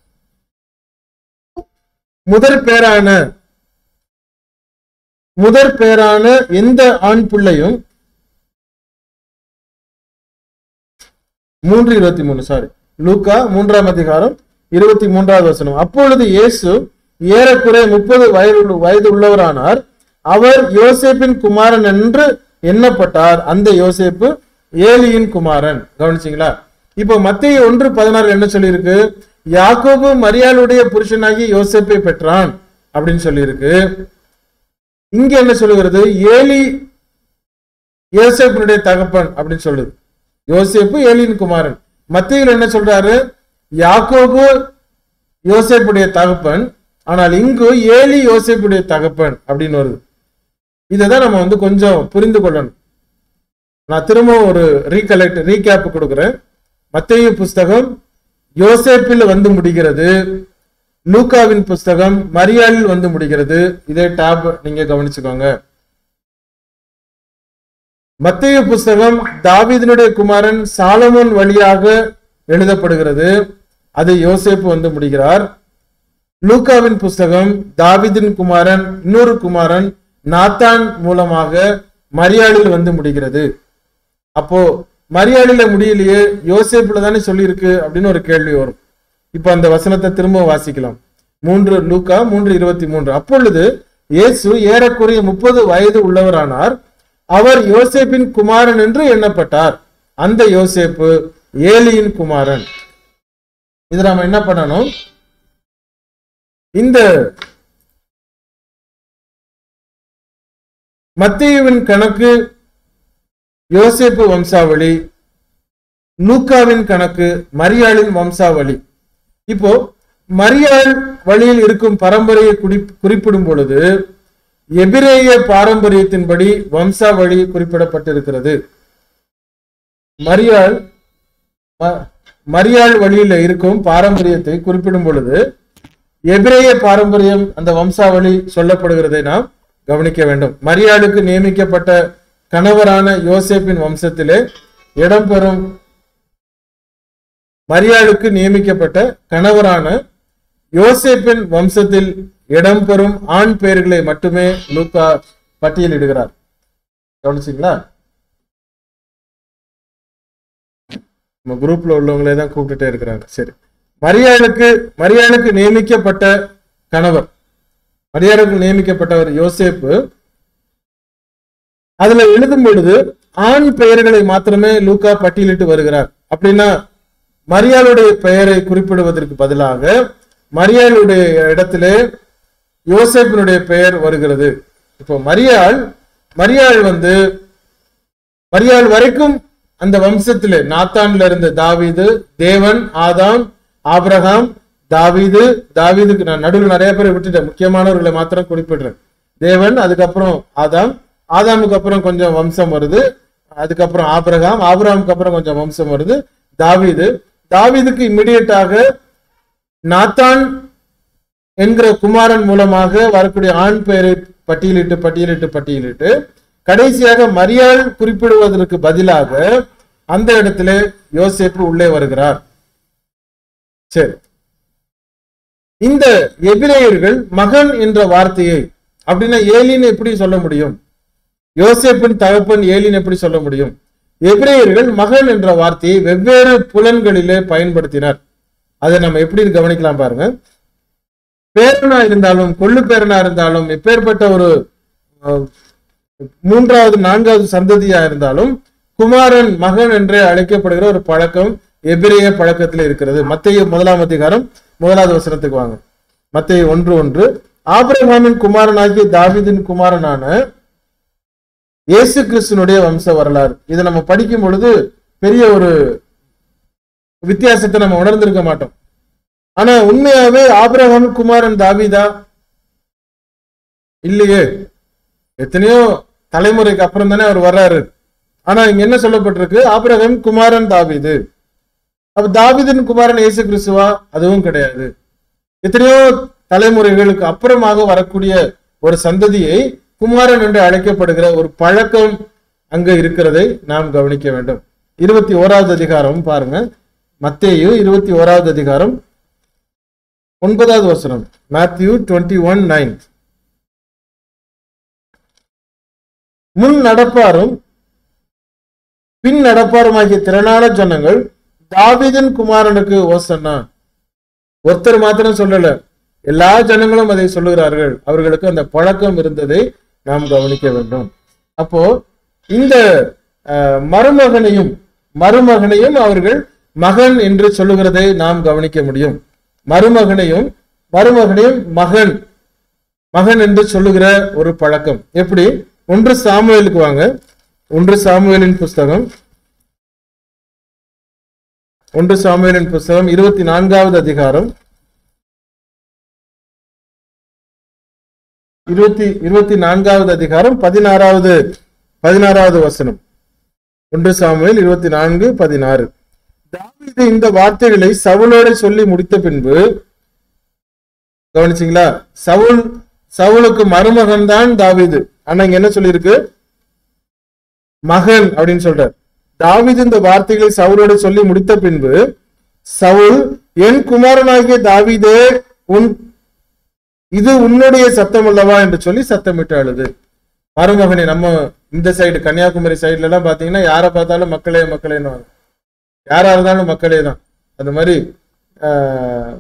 முதற் பேரான முதற் பேரான எந்த ஆண் பிள்ளையும் மூன்று இருபத்தி மூணு சாரி லூக்கா மூன்றாம் அதிகாரம் இருபத்தி மூன்றாவது வசனம் அப்பொழுது இயேசு ஏறக்குறைய முப்பது வயது வயது உள்ளவரானார் அவர் யோசேப்பின் குமாரன் என்று எண்ணப்பட்டார் அந்த யோசேப்பு ஏலியின் குமாரன் கவனிச்சீங்களா இப்போ மத்திய ஒன்று பதினாறு என்ன சொல்லியிருக்கு யாக்கோபு மரியாளுடைய புருஷனாகி யோசேப்பை பெற்றான் அப்படின்னு சொல்லியிருக்கு இங்க என்ன சொல்லுகிறது ஏலி யோசேப்பினுடைய தகப்பன் அப்படின்னு சொல்லுது யோசேப்பு ஏலியின் குமாரன் மத்தியில் என்ன சொல்றாரு யாக்கோபு யோசேப்புடைய தகப்பன் ஆனால் இங்கு ஏலி யோசேப்புடைய தகப்பன் அப்படின்னு வருது இதை தான் நம்ம வந்து கொஞ்சம் புரிந்து கொள்ளணும் நான் திரும்ப ஒரு ரீகலெக்ட் ரீகேப் கொடுக்குறேன் மத்தேயு புஸ்தகம் யோசேப்பில் வந்து முடிகிறது லூக்காவின் புஸ்தகம் மரியாளில் வந்து முடிகிறது இதே டேப் நீங்க கவனிச்சுக்கோங்க மத்தேயு புஸ்தகம் தாவீதினுடைய குமாரன் சாலமோன் வழியாக எழுதப்படுகிறது அது யோசேப்பு வந்து முடிகிறார் லூக்காவின் புஸ்தகம் தாவீதின் குமாரன் இன்னொரு குமாரன் நாத்தான் மூலமாக மரியாளில் வந்து முடிகிறது அப்போ மரியாளில முடியலையே யோசேப்புல தானே சொல்லியிருக்கு அப்படின்னு ஒரு கேள்வி வரும் இப்ப அந்த வசனத்தை திரும்ப வாசிக்கலாம் மூன்று லூக்கா மூன்று இருபத்தி மூன்று அப்பொழுது இயேசு ஏறக்குறைய முப்பது வயது உள்ளவரானார் அவர் யோசேப்பின் குமாரன் என்று எண்ணப்பட்டார் அந்த யோசேப்பு ஏலியின் குமாரன் இது நாம என்ன பண்ணணும் இந்த மத்தியுவின் கணக்கு யோசேப்பு வம்சாவளி லூக்காவின் கணக்கு மரியாளின் வம்சாவளி இப்போ மரியாள் வழியில் இருக்கும் பரம்பரையை குடி குறிப்பிடும் பொழுது எபிரேய பாரம்பரியத்தின்படி வம்சாவளி குறிப்பிடப்பட்டிருக்கிறது மரியாள் ம- மரியாள் வழியில இருக்கும் பாரம்பரியத்தை குறிப்பிடும் பொழுது எபிரேய பாரம்பரியம் அந்த வம்சாவளி சொல்லப்படுகிறதை நாம் கவனிக்க வேண்டும் மரியாளுக்கு நியமிக்கப்பட்ட கணவரான யோசேப்பின் வம்சத்திலே இடம்பெறும் மரியாளுக்கு நியமிக்கப்பட்ட கணவரான யோசேப்பின் வம்சத்தில் இடம்பெறும் ஆண் பெயர்களை மட்டுமே லூக்கா பட்டியலிடுகிறார் கவனிச்சிங்களா நம்ம குரூப்ல உள்ளவங்களே தான் கூப்பிட்டுட்டே இருக்கிறாங்க சரி மரியாளுக்கு மரியாளுக்கு நியமிக்கப்பட்ட கணவர் மரியாளுக்கு நியமிக்கப்பட்டவர் யோசேப்பு அதுல எழுதும் பொழுது ஆண் பெயர்களை மாத்திரமே லூக்கா பட்டியலிட்டு வருகிறார் அப்படின்னா மரியாளுடைய பெயரை குறிப்பிடுவதற்கு பதிலாக மரியாளுடைய இடத்திலே யோசேப்பினுடைய பெயர் வருகிறது இப்போ மரியாள் மரியாள் வந்து மரியாள் வரைக்கும் அந்த வம்சத்திலே நாத்தான்ல இருந்த தாவீது தேவன் ஆதாம் ஆபிரகாம் தாவீது தாவீதுக்கு நான் நடுவில் நிறைய பேரை விட்டுட்டேன் முக்கியமானவர்களை மாத்திரம் குறிப்பிடுறேன் தேவன் அதுக்கப்புறம் ஆதாம் ஆதாமுக்கு அப்புறம் கொஞ்சம் வம்சம் வருது அதுக்கப்புறம் ஆபிரகாம் ஆபிரகாமுக்கு அப்புறம் கொஞ்சம் வம்சம் வருது தாவீது தாவீதுக்கு இம்மிடியட்டாக நாத்தான் என்கிற குமாரன் மூலமாக வரக்கூடிய ஆண் பெயரை பட்டியலிட்டு பட்டியலிட்டு பட்டியலிட்டு கடைசியாக மரியாள் குறிப்பிடுவதற்கு பதிலாக அந்த இடத்துல யோசேப்பு உள்ளே வருகிறார் சரி இந்த எபிரேயர்கள் மகன் என்ற வார்த்தையை அப்படின்னா ஏலின்னு எப்படி சொல்ல முடியும் யோசேப்பின் தகப்பன் ஏலின் எப்படி சொல்ல முடியும் எபிரேயர்கள் மகன் என்ற வார்த்தையை வெவ்வேறு புலன்களிலே பயன்படுத்தினார் அதை நம்ம எப்படி கவனிக்கலாம் பாருங்க பேரனா இருந்தாலும் கொள்ளு பேரனா இருந்தாலும் எப்பேற்பட்ட ஒரு அஹ், மூன்றாவது நான்காவது சந்ததியா இருந்தாலும் குமாரன் மகன் என்றே அழைக்கப்படுகிற ஒரு பழக்கம் எபிரேய பழக்கத்தில் இருக்கிறது மத்திய முதலாம் அதிகாரம் முதலாவது வசனத்துக்கு வாங்க மத்திய ஒன்று ஒன்று ஆபிரகாமின் குமாரனாகிய தாவீதின் குமாரனான இயேசு கிறிஸ்துனுடைய வம்ச வரலாறு இதை நம்ம படிக்கும் பொழுது பெரிய ஒரு வித்தியாசத்தை நம்ம உணர்ந்திருக்க மாட்டோம் ஆனா உண்மையாவே ஆபிரகாம் குமாரன் தாவீதா இல்லையே எத்தனையோ தலைமுறைக்கு அப்புறம் தானே அவர் வர்றாரு ஆனா இங்க என்ன சொல்லப்பட்டிருக்கு ஆபிரகாம் குமாரன் தாவீது அப்ப தாவீதின் குமாரன் இயேசு கிறிஸ்துவா அதுவும் கிடையாது எத்தனையோ தலைமுறைகளுக்கு அப்புறமாக வரக்கூடிய ஒரு சந்ததியை குமாரன் என்று அழைக்கப்படுகிற ஒரு பழக்கம் அங்க இருக்கிறதை நாம் கவனிக்க வேண்டும் இருபத்தி ஓராவது அதிகாரம் பாருங்க மத்தேயு இருபத்தி ஓராவது அதிகாரம் ஒன்பதாவது வசனம் மேத்யூ டுவெண்ட்டி ஒன் நைன் முன் நடப்பாரும் பின் நடப்பாருமாகிய திரளான ஜனங்கள் தாவீதின் குமாரனுக்கு ஓசன்னா ஒருத்தர் மாத்திரம் சொல்லல எல்லா ஜனங்களும் அதை சொல்லுகிறார்கள் அவர்களுக்கு அந்த பழக்கம் இருந்ததை நாம் கவனிக்க வேண்டும் அப்போ இந்த அஹ், மருமகனையும் மருமகனையும் அவர்கள் மகன் என்று சொல்லுகிறதை நாம் கவனிக்க முடியும் மருமகனையும் மருமகனையும் மகன் மகன் என்று சொல்லுகிற ஒரு பழக்கம் எப்படி ஒன்று சாமுவேலுக்கு வாங்க ஒன்று சாமுவேலின் புஸ்தகம் ஒன்று சாமுவேலின் புஸ்தகம் இருபத்தி நான்காவது அதிகாரம் இருபத்தி இருபத்தி நான்காவது அதிகாரம் பதினாறாவது பதினாறாவது வசனம் ஒன்று சாமுவேல் இருபத்தி நான்கு பதினாறு தாவீது இந்த வார்த்தைகளை சவுலோட சொல்லி முடித்த பின்பு கவனிச்சிங்களா சவுல் சவுலுக்கு மருமகன் தான் தாவீது ஆனா இங்க என்ன சொல்லியிருக்கு மகன் அப்படின்னு சொல்றார் தாவீது இந்த வார்த்தைகளை சவுலோட சொல்லி முடித்த பின்பு சவுல் என் குமாரனாகிய தாவீதே உன் இது உன்னுடைய சத்தம் அல்லவா என்று சொல்லி சத்தமிட்டு அழுது மருமகனே நம்ம இந்த சைடு கன்னியாகுமரி சைடுல எல்லாம் பாத்தீங்கன்னா யாரை பார்த்தாலும் மக்களே மக்களேன்னு யாரா இருந்தாலும் மக்களே தான் அந்த மாதிரி ஆஹ்,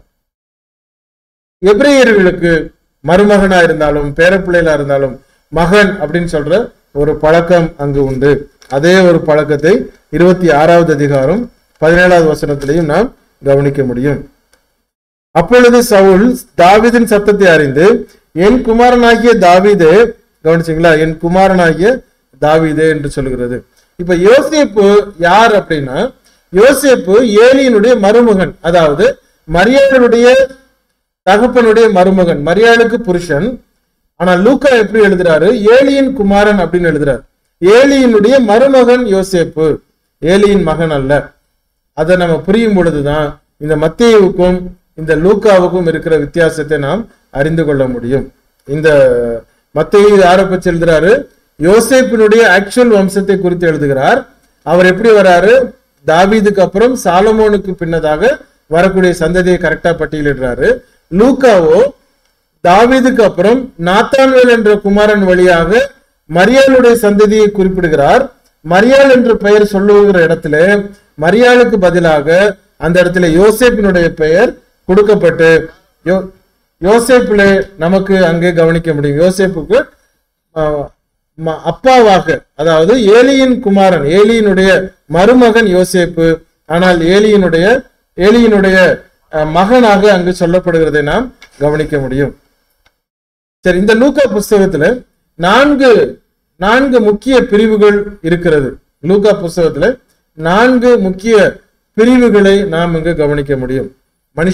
எபிரேயர்களுக்கு மருமகனா இருந்தாலும் பேரப்பிள்ளைகளா இருந்தாலும் மகன் அப்படின்னு சொல்ற ஒரு பழக்கம் அங்கு உண்டு அதே ஒரு பழக்கத்தை இருபத்தி ஆறாவது அதிகாரம் பதினேழாவது வசனத்திலையும் நாம் கவனிக்க முடியும் அப்பொழுது சவுல் தாவீதின் சத்தத்தை அறிந்து என் குமாரனாகிய தாவீதே கவனிச்சிங்களா என் குமாரனாகிய தாவீதே என்று சொல்கிறது இப்ப யோசேப்பு யார் அப்படின்னா யோசேப்பு ஏலியினுடைய மருமகன் அதாவது மரியாளுடைய தகப்பனுடைய மருமகன் மரியாளுக்கு புருஷன் ஆனா லூக்கா எப்படி எழுதுறாரு ஏலியின் குமாரன் அப்படின்னு எழுதுறாரு ஏலியினுடைய மருமகன் யோசேப்பு ஏலியின் மகன் அல்ல அதை நம்ம புரியும் பொழுதுதான் இந்த மத்தேயுவுக்கும் இந்த லூக்காவுக்கும் இருக்கிற வித்தியாசத்தை நாம் அறிந்து கொள்ள முடியும் இந்த மத்தேயு யாரை பற்றி எழுதுறாரு யோசேப்பினுடைய ஆக்சுவல் வம்சத்தை குறித்து எழுதுகிறார் அவர் எப்படி வராரு தாவீதுக்கு அப்புறம் சாலமோனுக்கு பின்னதாக வரக்கூடிய சந்ததியை கரெக்டா பட்டியலிடுறாரு லூக்காவோ தாவீதுக்கு அப்புறம் நாத்தான்வேல் என்ற குமாரன் வழியாக மரியாளுடைய சந்ததியை குறிப்பிடுகிறார் மரியாள் என்ற பெயர் சொல்லுகிற இடத்துல மரியாளுக்கு பதிலாக அந்த இடத்துல யோசேப்பினுடைய பெயர் கொடுக்கப்பட்டு யோ யோசேப்பிலே நமக்கு அங்கே கவனிக்க முடியும் யோசேப்புக்கு ஆஹ், ம- அப்பாவாக அதாவது ஏலியின் குமாரன் ஏலியினுடைய மருமகன் யோசேப்பு ஆனால் ஏலியினுடைய ஏலியினுடைய அஹ், மகனாக அங்கு சொல்லப்படுகிறதை நாம் கவனிக்க முடியும் சரி இந்த லூக்கா புஸ்தகத்துல நான்கு நான்கு முக்கிய பிரிவுகள் இருக்கிறது லூக்கா புஸ்தகத்துல நான்கு முக்கிய பிரிவுகளை நாம் இங்கு கவனிக்க முடியும்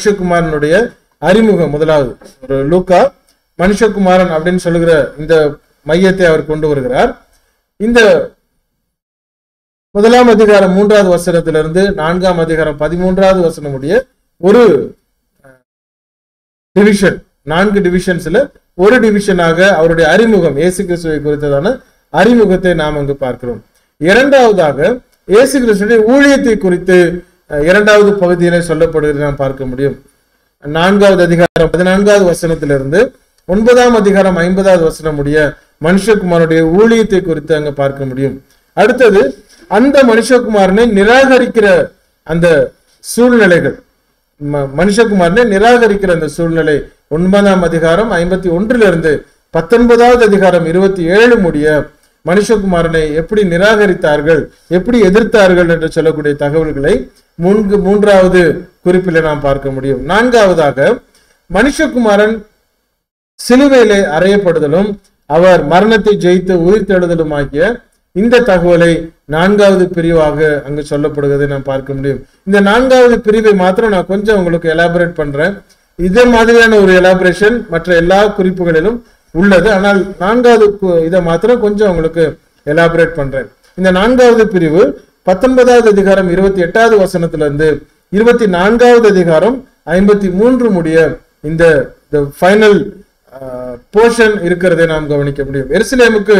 மனுஷகுமாரனுடைய அறிமுகம் முதலாவது ஒரு லூக்கா மனுஷகுமாரன் அப்படின்னு சொல்லுகிற இந்த மையத்தை அவர் கொண்டு வருகிறார் இந்த முதலாம் அதிகாரம் மூன்றாவது வசனத்திலிருந்து நான்காம் அதிகாரம் பதிமூன்றாவது வசனம் உடைய ஒரு டிவிஷன் நான்கு டிவிஷன்ஸ்ல ஒரு டிவிஷனாக அவருடைய அறிமுகம் இயேசு கிறிஸ்துவை குறித்ததான அறிமுகத்தை நாம் அங்கு பார்க்கிறோம் இரண்டாவதாக இயேசு கிறிஸ்துடைய ஊழியத்தை குறித்து அஹ், இரண்டாவது பகுதியிலே சொல்லப்படுகிறது நாம் பார்க்க முடியும் நான்காவது அதிகாரம் பதினான்காவது வசனத்திலிருந்து ஒன்பதாம் அதிகாரம் ஐம்பதாவது வசனம் உடைய மனுஷகுமாருடைய ஊழியத்தை குறித்து அங்க பார்க்க முடியும் அடுத்தது அந்த மனுஷகுமாரனை நிராகரிக்கிற அந்த சூழ்நிலைகள் ம- மனுஷகுமாரனை நிராகரிக்கிற அந்த சூழ்நிலை ஒன்பதாம் அதிகாரம் ஐம்பத்தி ஒன்றிலிருந்து பத்தொன்பதாவது அதிகாரம் இருபத்தி ஏழு முடிய மனுஷகுமாரனை எப்படி நிராகரித்தார்கள் எப்படி எதிர்த்தார்கள் என்று சொல்லக்கூடிய தகவல்களை மூன்று மூன்றாவது குறிப்பில் நாம் பார்க்க முடியும் நான்காவதாக மனுஷகுமாரன் சிலுவையிலே அறையப்படுதலும் அவர் மரணத்தை ஜெயித்து உயிர்த்தெழுதலும் ஆகிய இந்த தகவலை நான்காவது பிரிவாக அங்கு சொல்லப்படுவதை நாம் பார்க்க முடியும் இந்த நான்காவது பிரிவை மாத்திரம் நான் கொஞ்சம் உங்களுக்கு எலாபரேட் பண்றேன் இதே மாதிரியான ஒரு எலாபரேஷன் மற்ற எல்லா குறிப்புகளிலும் உள்ளது ஆனால் நான்காவது கு- இதை மாத்திரம் கொஞ்சம் உங்களுக்கு எலாபரேட் பண்றேன் இந்த நான்காவது பிரிவு பத்தொன்பதாவது அதிகாரம் இருபத்தி எட்டாவது வசனத்திலிருந்து இருபத்தி நான்காவது அதிகாரம் ஐம்பத்தி மூன்று முடிய இந்த ஃபைனல் போர்ஷன் இருக்கிறதை நாம் கவனிக்க முடியும் எருசலேமுக்கு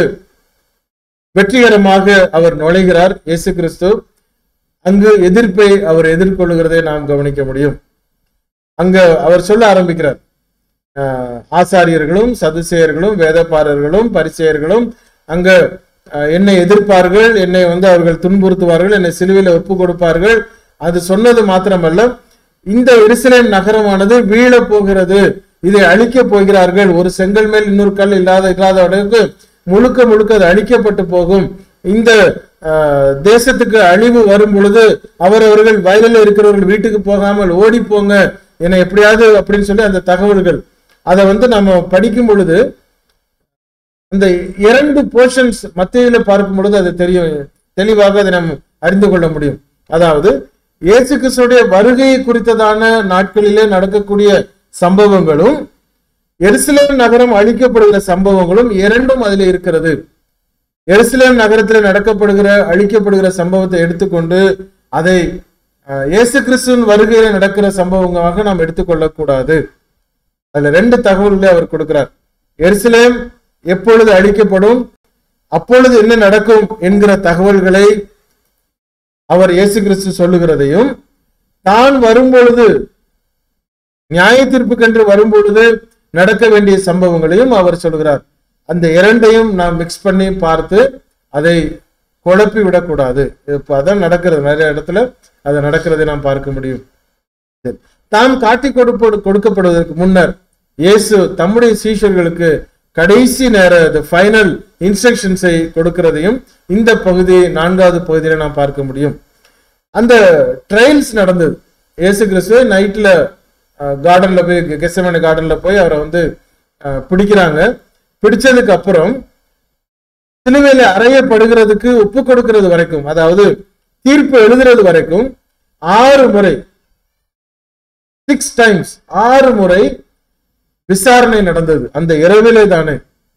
வெற்றிகரமாக அவர் நுழைகிறார் இயேசு கிறிஸ்து அங்கு எதிர்ப்பை அவர் எதிர்கொள்கிறதை நாம் கவனிக்க முடியும் அங்க அவர் சொல்ல ஆரம்பிக்கிறார் ஆஹ், ஆசாரியர்களும் சதுசேயர்களும் வேதப்பாரர்களும் பரிசேயர்களும் அங்க ஆஹ், என்னை எதிர்ப்பார்கள் என்னை வந்து அவர்கள் துன்புறுத்துவார்கள் என்னை சிலுவையில ஒப்பு கொடுப்பார்கள் அது சொன்னது மாத்திரமல்ல இந்த எருசலேம் நகரமானது வீழ போகிறது இதை அழிக்கப் போகிறார்கள் ஒரு செங்கல் மேல் இன்னொரு கல் இல்லாத இல்லாத அளவுக்கு முழுக்க முழுக்க அது அழிக்கப்பட்டு போகும் இந்த ஆஹ், தேசத்துக்கு அழிவு வரும் பொழுது அவரவர்கள் வயலில் இருக்கிறவர்கள் வீட்டுக்கு போகாமல் ஓடி போங்க என்னை எப்படியாவது அப்படின்னு சொல்லி அந்த தகவல்கள் அதை வந்து நம்ம படிக்கும் பொழுது அந்த இரண்டு போர்ஷன்ஸ் மத்தியில பார்க்கும் பொழுது அது தெரியும் தெளிவாக அதை நாம் அறிந்து கொள்ள முடியும் அதாவது இயேசு கிறிஸ்துடைய வருகையை குறித்ததான நாட்களிலே நடக்கக்கூடிய சம்பவங்களும் எருசலேம் நகரம் அழிக்கப்படுகிற சம்பவங்களும் இரண்டும் அதில் இருக்கிறது எருசலேம் நகரத்தில் நடக்கப்படுகிற அழிக்கப்படுகிற சம்பவத்தை எடுத்துக்கொண்டு அதை அஹ், இயேசு கிறிஸ்துவின் வருகையில நடக்கிற சம்பவங்களாக நாம் எடுத்துக்கொள்ளக்கூடாது அதுல ரெண்டு தகவல்களை அவர் கொடுக்கிறார் எருசலேம் எப்பொழுது அழிக்கப்படும் அப்பொழுது என்ன நடக்கும் என்கிற தகவல்களை அவர் இயேசு கிறிஸ்து சொல்லுகிறதையும் தான் வரும்பொழுது நியாய தீர்ப்புக்கென்று வரும்பொழுது நடக்க வேண்டிய சம்பவங்களையும் அவர் சொல்கிறார் அந்த இரண்டையும் நாம் மிக்ஸ் பண்ணி பார்த்து அதை குழப்பி விடக்கூடாது இப்ப அதான் நடக்கிறது நிறைய இடத்துல அது நடக்கிறதை நாம் பார்க்க முடியும் சரி. தாம் காட்டி கொடுப்ப கொடுக்கப்படுவதற்கு முன்னர் இயேசு தம்முடைய சீஷர்களுக்கு கடைசி நேர ஃபைனல் இன்ஸ்ட்ரக்ஷன்ஸை கொடுக்கிறதையும் இந்த பகுதி நான்காவது பகுதியில நாம் பார்க்க முடியும் அந்த ட்ரையல்ஸ் நடந்தது இயேசு கிறிஸ்துவ நைட்ல கார்டன்ல போய் கெசமன கார்டன்ல போய் அவரை வந்து அஹ், பிடிக்கிறாங்க பிடிச்சதுக்கு அப்புறம் சிலுவையில அறையப்படுகிறதுக்கு ஒப்பு கொடுக்கிறது வரைக்கும் அதாவது தீர்ப்பு எழுதுறது வரைக்கும் ஆறு முறை சிக்ஸ் டைம்ஸ் ஆறு முறை விசாரணை நடந்தது அந்த இரவிலே தானே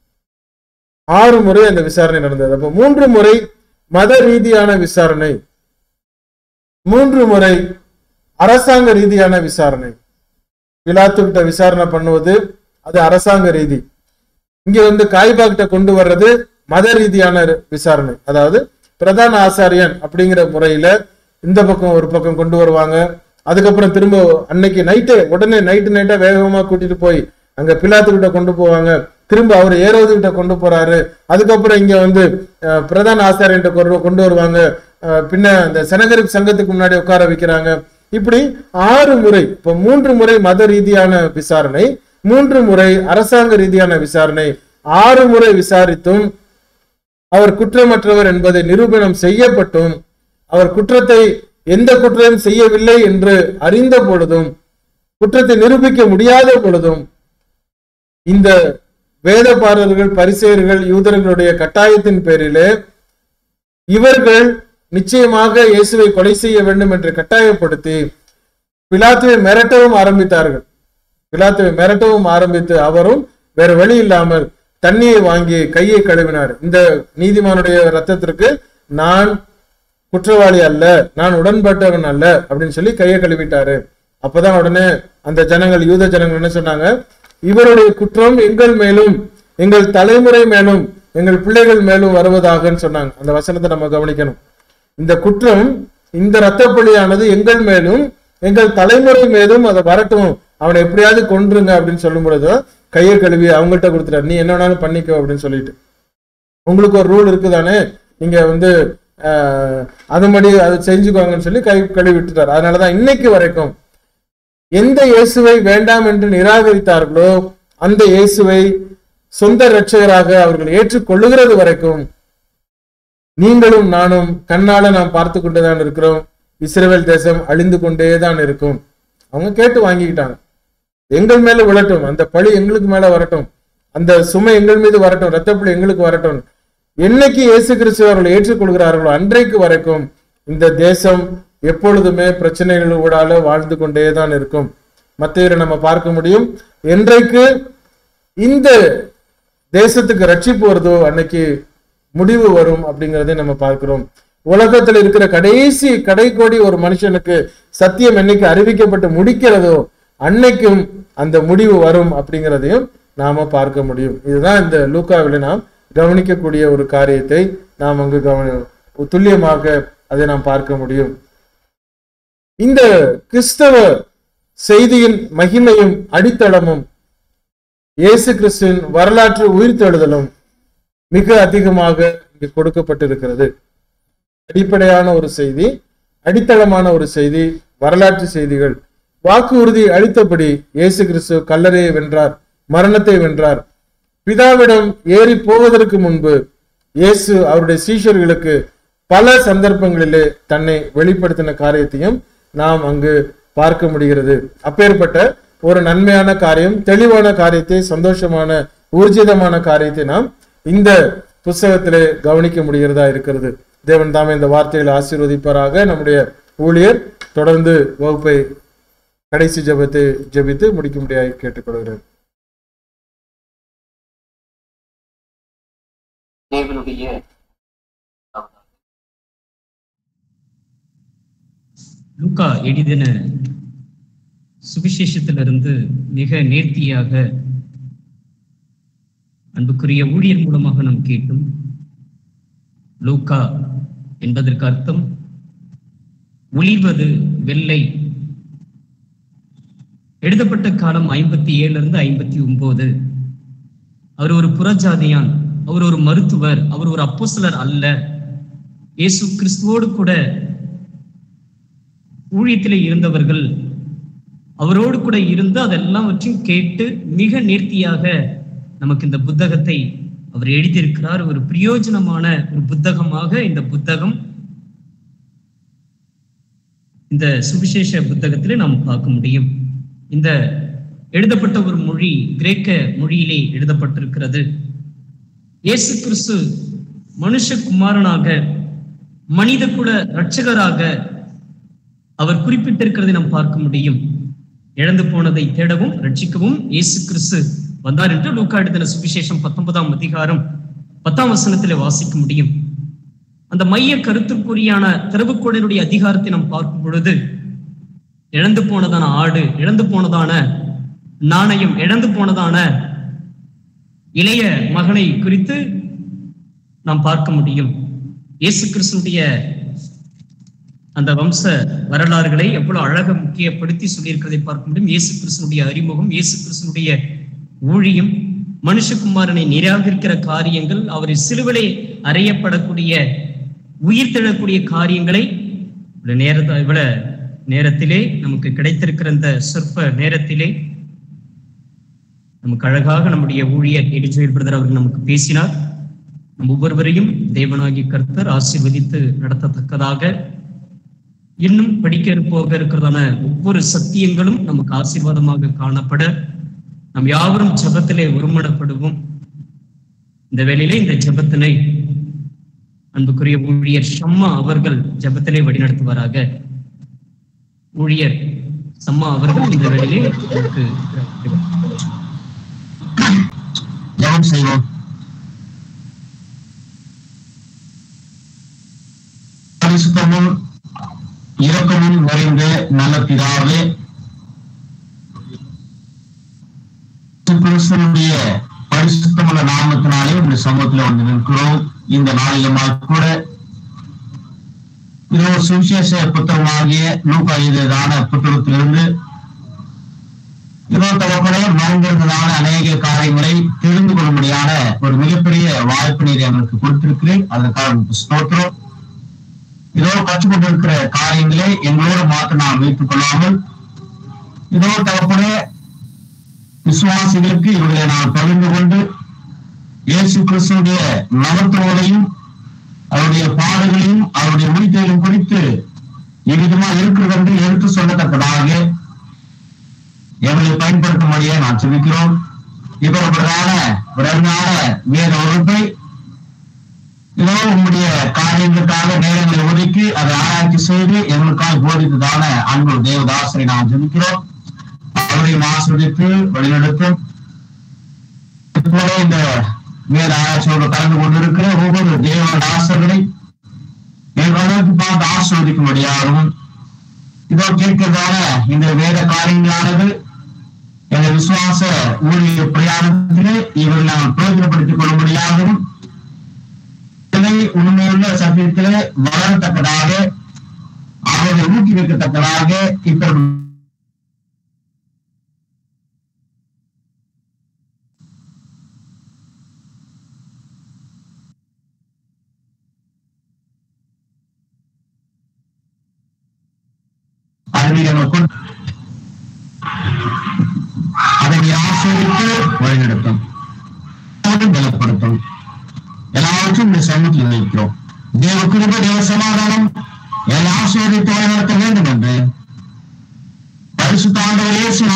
ஆறு முறை அந்த விசாரணை நடந்தது அப்ப மூன்று முறை மத ரீதியான விசாரணை மூன்று முறை அரசாங்க ரீதியான விசாரணை பிலாத்துக்கிட்ட விசாரணை பண்ணுவது அது அரசாங்க ரீதி இங்க வந்து காய்பாக்கிட்ட கொண்டு வர்றது மத ரீதியான விசாரணை அதாவது பிரதான ஆசாரியன் அப்படிங்கிற முறையில இந்த பக்கம் ஒரு பக்கம் கொண்டு வருவாங்க அதுக்கப்புறம் திரும்ப அன்னைக்கு நைட்டு உடனே நைட்டு நைட்டா வேகமா கூட்டிட்டு போய் அங்க பிலாத்துக்கிட்ட கொண்டு போவாங்க திரும்ப அவர் ஏரோது கிட்ட கொண்டு போறாரு அதுக்கப்புறம் இங்க வந்து அஹ், பிரதான ஆசாரியன்ட்ட கொண்டு கொண்டு வருவாங்க அஹ், பின்ன அந்த செனகரிப் சங்கத்துக்கு முன்னாடி உட்கார வைக்கிறாங்க இப்படி ஆறு முறை இப்ப மூன்று முறை மத ரீதியான விசாரணை மூன்று முறை அரசாங்க ரீதியான விசாரணை ஆறு முறை விசாரித்தும் அவர் குற்றமற்றவர் என்பதை நிரூபணம் செய்யப்பட்டும் அவர் குற்றத்தை எந்த குற்றமும் செய்யவில்லை என்று அறிந்த பொழுதும் குற்றத்தை நிரூபிக்க முடியாத பொழுதும் இந்த வேதபாரர்கள் பரிசேயர்கள் யூதர்களுடைய கட்டாயத்தின் பேரிலே இவர்கள் நிச்சயமாக இயேசுவை கொலை செய்ய வேண்டும் என்று கட்டாயப்படுத்தி பிலாத்துவை மிரட்டவும் ஆரம்பித்தார்கள் பிலாத்துவை மிரட்டவும் ஆரம்பித்து அவரும் வேற வழி இல்லாமல் தண்ணியை வாங்கி கையை கழுவினார் இந்த நீதிமானுடைய ரத்தத்திற்கு நான் குற்றவாளி அல்ல நான் உடன்பட்டவன் அல்ல அப்படின்னு சொல்லி கையை கழுவிட்டாரு அப்பதான் உடனே அந்த ஜனங்கள் யூத ஜனங்கள் என்ன சொன்னாங்க இவருடைய குற்றம் எங்கள் மேலும் எங்கள் தலைமுறை மேலும் எங்கள் பிள்ளைகள் மேலும் வருவதாகன்னு சொன்னாங்க அந்த வசனத்தை நம்ம கவனிக்கணும் இந்த குற்றம் இந்த ரத்தப்பள்ளியானது எங்கள் மேலும் எங்கள் தலைமுறை மேலும் அதை வரட்டும் அவனை எப்படியாவது கொன்றுங்க அப்படின்னு சொல்லும் பொழுது கையை கழுவி அவங்கள்ட்ட கொடுத்துட்டாரு நீ என்ன வேணாலும் பண்ணிக்கோ அப்படின்னு சொல்லிட்டு உங்களுக்கு ஒரு ரூல் இருக்குதானே நீங்க வந்து ஆஹ், அதுபடி அதை செஞ்சுக்கோங்கன்னு சொல்லி கை கழுவி விட்டுட்டார் அதனாலதான் இன்னைக்கு வரைக்கும் எந்த இயேசுவை வேண்டாம் என்று நிராகரித்தார்களோ அந்த இயேசுவை சொந்த இரட்சகராக அவர்கள் ஏற்றுக்கொள்ளுகிறது வரைக்கும் நீங்களும் நானும் கண்ணால நாம் பார்த்து கொண்டுதான் இருக்கிறோம் இஸ்ரேல் தேசம் அழிந்து கொண்டே தான் இருக்கும் அவங்க கேட்டு வாங்கிக்கிட்டாங்க எங்கள் மேல விழட்டும் அந்த பழி எங்களுக்கு மேல வரட்டும் அந்த சுமை எங்கள் மீது வரட்டும் ரத்தப்பழி எங்களுக்கு வரட்டும் என்னைக்கு இயேசு கிறிஸ்து அவர்கள் ஏற்றுக்கொள்கிறார்களோ அன்றைக்கு வரைக்கும் இந்த தேசம் எப்பொழுதுமே பிரச்சனைகள் ஊடால வாழ்ந்து கொண்டே தான் இருக்கும் மத்தியில நம்ம பார்க்க முடியும் என்றைக்கு இந்த தேசத்துக்கு ரட்சிப்பு வருதோ அன்னைக்கு முடிவு வரும் அப்படிங்கறதை நம்ம பார்க்கிறோம் உலகத்துல இருக்கிற கடைசி கடைக்கோடி ஒரு மனுஷனுக்கு சத்தியம் என்னைக்கு அறிவிக்கப்பட்டு முடிக்கிறதோ அன்னைக்கும் அந்த முடிவு வரும் அப்படிங்கிறதையும் நாம பார்க்க முடியும் இதுதான் இந்த லூக்காவில நாம் கவனிக்கக்கூடிய ஒரு காரியத்தை நாம் அங்கு கவனி துல்லியமாக அதை நாம் பார்க்க முடியும் இந்த கிறிஸ்தவ செய்தியின் மகிமையும் அடித்தளமும் இயேசு கிறிஸ்துவின் வரலாற்று உயிர்த்தெழுதலும் மிக அதிகமாக இங்கு கொடுக்கப்பட்டிருக்கிறது அடிப்படையான ஒரு செய்தி அடித்தளமான ஒரு செய்தி வரலாற்று செய்திகள் வாக்கு உறுதி அளித்தபடி இயேசு கிறிஸ்து கல்லறையை வென்றார் மரணத்தை வென்றார் பிதாவிடம் ஏறி போவதற்கு முன்பு இயேசு அவருடைய சீஷர்களுக்கு பல சந்தர்ப்பங்களிலே தன்னை வெளிப்படுத்தின காரியத்தையும் நாம் அங்கு பார்க்க முடிகிறது அப்பேற்பட்ட ஒரு நன்மையான காரியம் தெளிவான காரியத்தை சந்தோஷமான ஊர்ஜிதமான காரியத்தை நாம் இந்த புஸ்தகத்திலே கவனிக்க முடிகிறதா இருக்கிறது தேவன் தாமே இந்த வார்த்தைகளை ஆசீர்வதிப்பாராக நம்முடைய ஊழியர் தொடர்ந்து வகுப்பை கடைசி ஜெபத்தை ஜெபித்து முடிக்கும்படியாக கேட்டுக்கொள்கிறேன் தேவனுடைய லூக்கா எழுதின சுவிசேஷத்திலிருந்து மிக நேர்த்தியாக அன்புக்குரிய ஊழியர் மூலமாக நாம் கேட்டும் லூக்கா என்பதற்கு அர்த்தம் ஒளிவது வெள்ளை எழுதப்பட்ட காலம் ஐம்பத்தி ஏழுல இருந்து ஐம்பத்தி ஒன்பது அவர் ஒரு புறஜாதியான் அவர் ஒரு மருத்துவர் அவர் ஒரு அப்போஸ்தலர் அல்ல இயேசு கிறிஸ்துவோடு கூட ஊழியத்திலே இருந்தவர்கள் அவரோடு கூட இருந்து அதெல்லாவற்றையும் கேட்டு மிக நேர்த்தியாக நமக்கு இந்த புத்தகத்தை அவர் எழுதியிருக்கிறார் ஒரு பிரயோஜனமான ஒரு புத்தகமாக இந்த புத்தகம் இந்த சுவிசேஷ புத்தகத்திலே நாம் பார்க்க முடியும் இந்த எழுதப்பட்ட ஒரு மொழி கிரேக்க மொழியிலே எழுதப்பட்டிருக்கிறது இயேசு கிறிஸ்து மனுஷகுமாரனாக மனித குல இரட்சகராக அவர் குறிப்பிட்டிருக்கிறதை நாம் பார்க்க முடியும் இழந்து போனதை தேடவும் ரட்சிக்கவும் இயேசு கிறிஸ்து வந்தார் என்று லூக்கா எழுதின சுவிசேஷம் பத்தொன்பதாம் அதிகாரம் பத்தாம் வசனத்திலே வாசிக்க முடியும் அந்த மைய கருத்துக்குரியான திறவுக்கோடனுடைய அதிகாரத்தை நாம் பார்க்கும் பொழுது இழந்து போனதான ஆடு இழந்து போனதான நாணயம் இழந்து போனதான இளைய மகனை குறித்து நாம் பார்க்க முடியும் இயேசு கிறிஸ்துடைய அந்த வம்ச வரலாறுகளை எவ்வளவு அழக முக்கியப்படுத்தி சொல்லியிருக்கிறதை பார்க்க முடியும் இயேசு கிறிஸ்துனுடைய அறிமுகம் இயேசு கிறிஸ்துனுடைய ஊழியம் மனுஷகுமாரனை நிராகரிக்கிற காரியங்கள் அவரை சிலுவிலை அறையப்படக்கூடிய உயிர் தெழக்கூடிய காரியங்களை இவ்வளவு நேரத்த இவ்வளவு நேரத்திலே நமக்கு கிடைத்திருக்கிற இந்த சொற்ப நேரத்திலே நமக்கு அழகாக நம்முடைய ஊழியர் எடிஜுவேல் பிரதர் அவர்கள் நமக்கு பேசினார் நம் ஒவ்வொருவரையும் தேவனாகி கர்த்தர் ஆசீர்வதித்து நடத்தத்தக்கதாக இன்னும் படிக்க போக இருக்கிறதான ஒவ்வொரு சத்தியங்களும் நமக்கு ஆசீர்வாதமாக காணப்பட நாம் யாவரும் ஜெபத்திலே ஒருமனப்படுவோம் இந்த வேளையிலே இந்த ஜெபத்தினை அன்புக்குரிய ஊழியர் ஷம்மா அவர்கள் ஜெபத்திலே வழிநடத்துவாராக ஊழியர் சம்மா அவர்கள் இந்த வேளையிலே நமக்கு ஜெபம் செய்வோம் பரிசுத்தமும் இரக்கமும் நிறைந்த நல்ல பிதாவே கிறிஸ்துவனுடைய பரிசுத்தமுள்ள நாமத்தினாலே உங்களுடைய சமூகத்தில் வந்து நிற்கிறோம் இந்த நாளிலுமா கூட இதோ சுவிசேஷ புத்தகமாகிய நூக்கா எழுதியதான புத்தகத்திலிருந்து இதோ தகப்பனே மறைந்திருந்ததான அநேக காரியங்களை தெரிந்து கொள்ளும்படியான ஒரு மிகப்பெரிய வாய்ப்பு நீர் எங்களுக்கு கொடுத்திருக்கிறேன் அதற்காக உங்களுக்கு ஸ்தோத்திரம் இதோ கற்றுக்கொண்டிருக்கிற காரியங்களை எங்களோடு மாற்ற நாம் வைத்துக் கொள்ளாமல் இதோ தகப்பனே விசுவாசிகளுக்கு இவர்களை நான் பகிர்ந்து கொண்டு இயேசு கிறிஸ்துடைய மகத்துவங்களையும் அவருடைய பாடுகளையும் அவருடைய முடித்தையும் குறித்து இவ்விதமா இருக்கிறது என்று எடுத்து சொல்லத்தக்கதாக எங்களை பயன்படுத்தும்படியே நான் சொல்லிக்கிறோம் இவர்களான ஒரு அருமையான வேத வகுப்பை இதோ உங்களுடைய காரியங்களுக்காக நேரங்களை ஒதுக்கி அதை ஆராய்ச்சி செய்து எங்களுக்காக போதித்ததான அன்பு தேவதாசரை நான் ஜெபிக்கிறோம் அவரையும் ஆஸ்வதித்து வழிநடத்தும் போல இந்த வேத ஆராய்ச்சியோடு கலந்து கொண்டிருக்கிற ஒவ்வொரு தேவதாசர்களை எங்களுக்கு பார்த்து ஆஸ்வதிக்கும்படியாகவும் இதோ கேட்கிறதான இந்த வேத காரியங்களானது எங்கள் விசுவாச ஊழிய பிரயாணத்திலே இவர்கள் நாங்கள் பிரயோஜனப்படுத்திக் கொள்ளும்படியாகவும் இதை உண்மையுள்ள சத்தியத்திலே வளரத்தக்கதாக அவர்களை ஊக்குவிக்கத்தக்கதாக இப்ப அறிவியலை கொண்டு அதை ஆசிரியத்து வழிநடத்தும் பலப்படுத்தும் எல்லாவற்றும் இந்த சமூகத்தில் வைக்கிறோம் தேவ கிருப தேவ சமாதானம் எல்லா ஆசிரியத்தை வழிநடத்த வேண்டும் என்று பரிசுத்தாண்டவர் இயேசு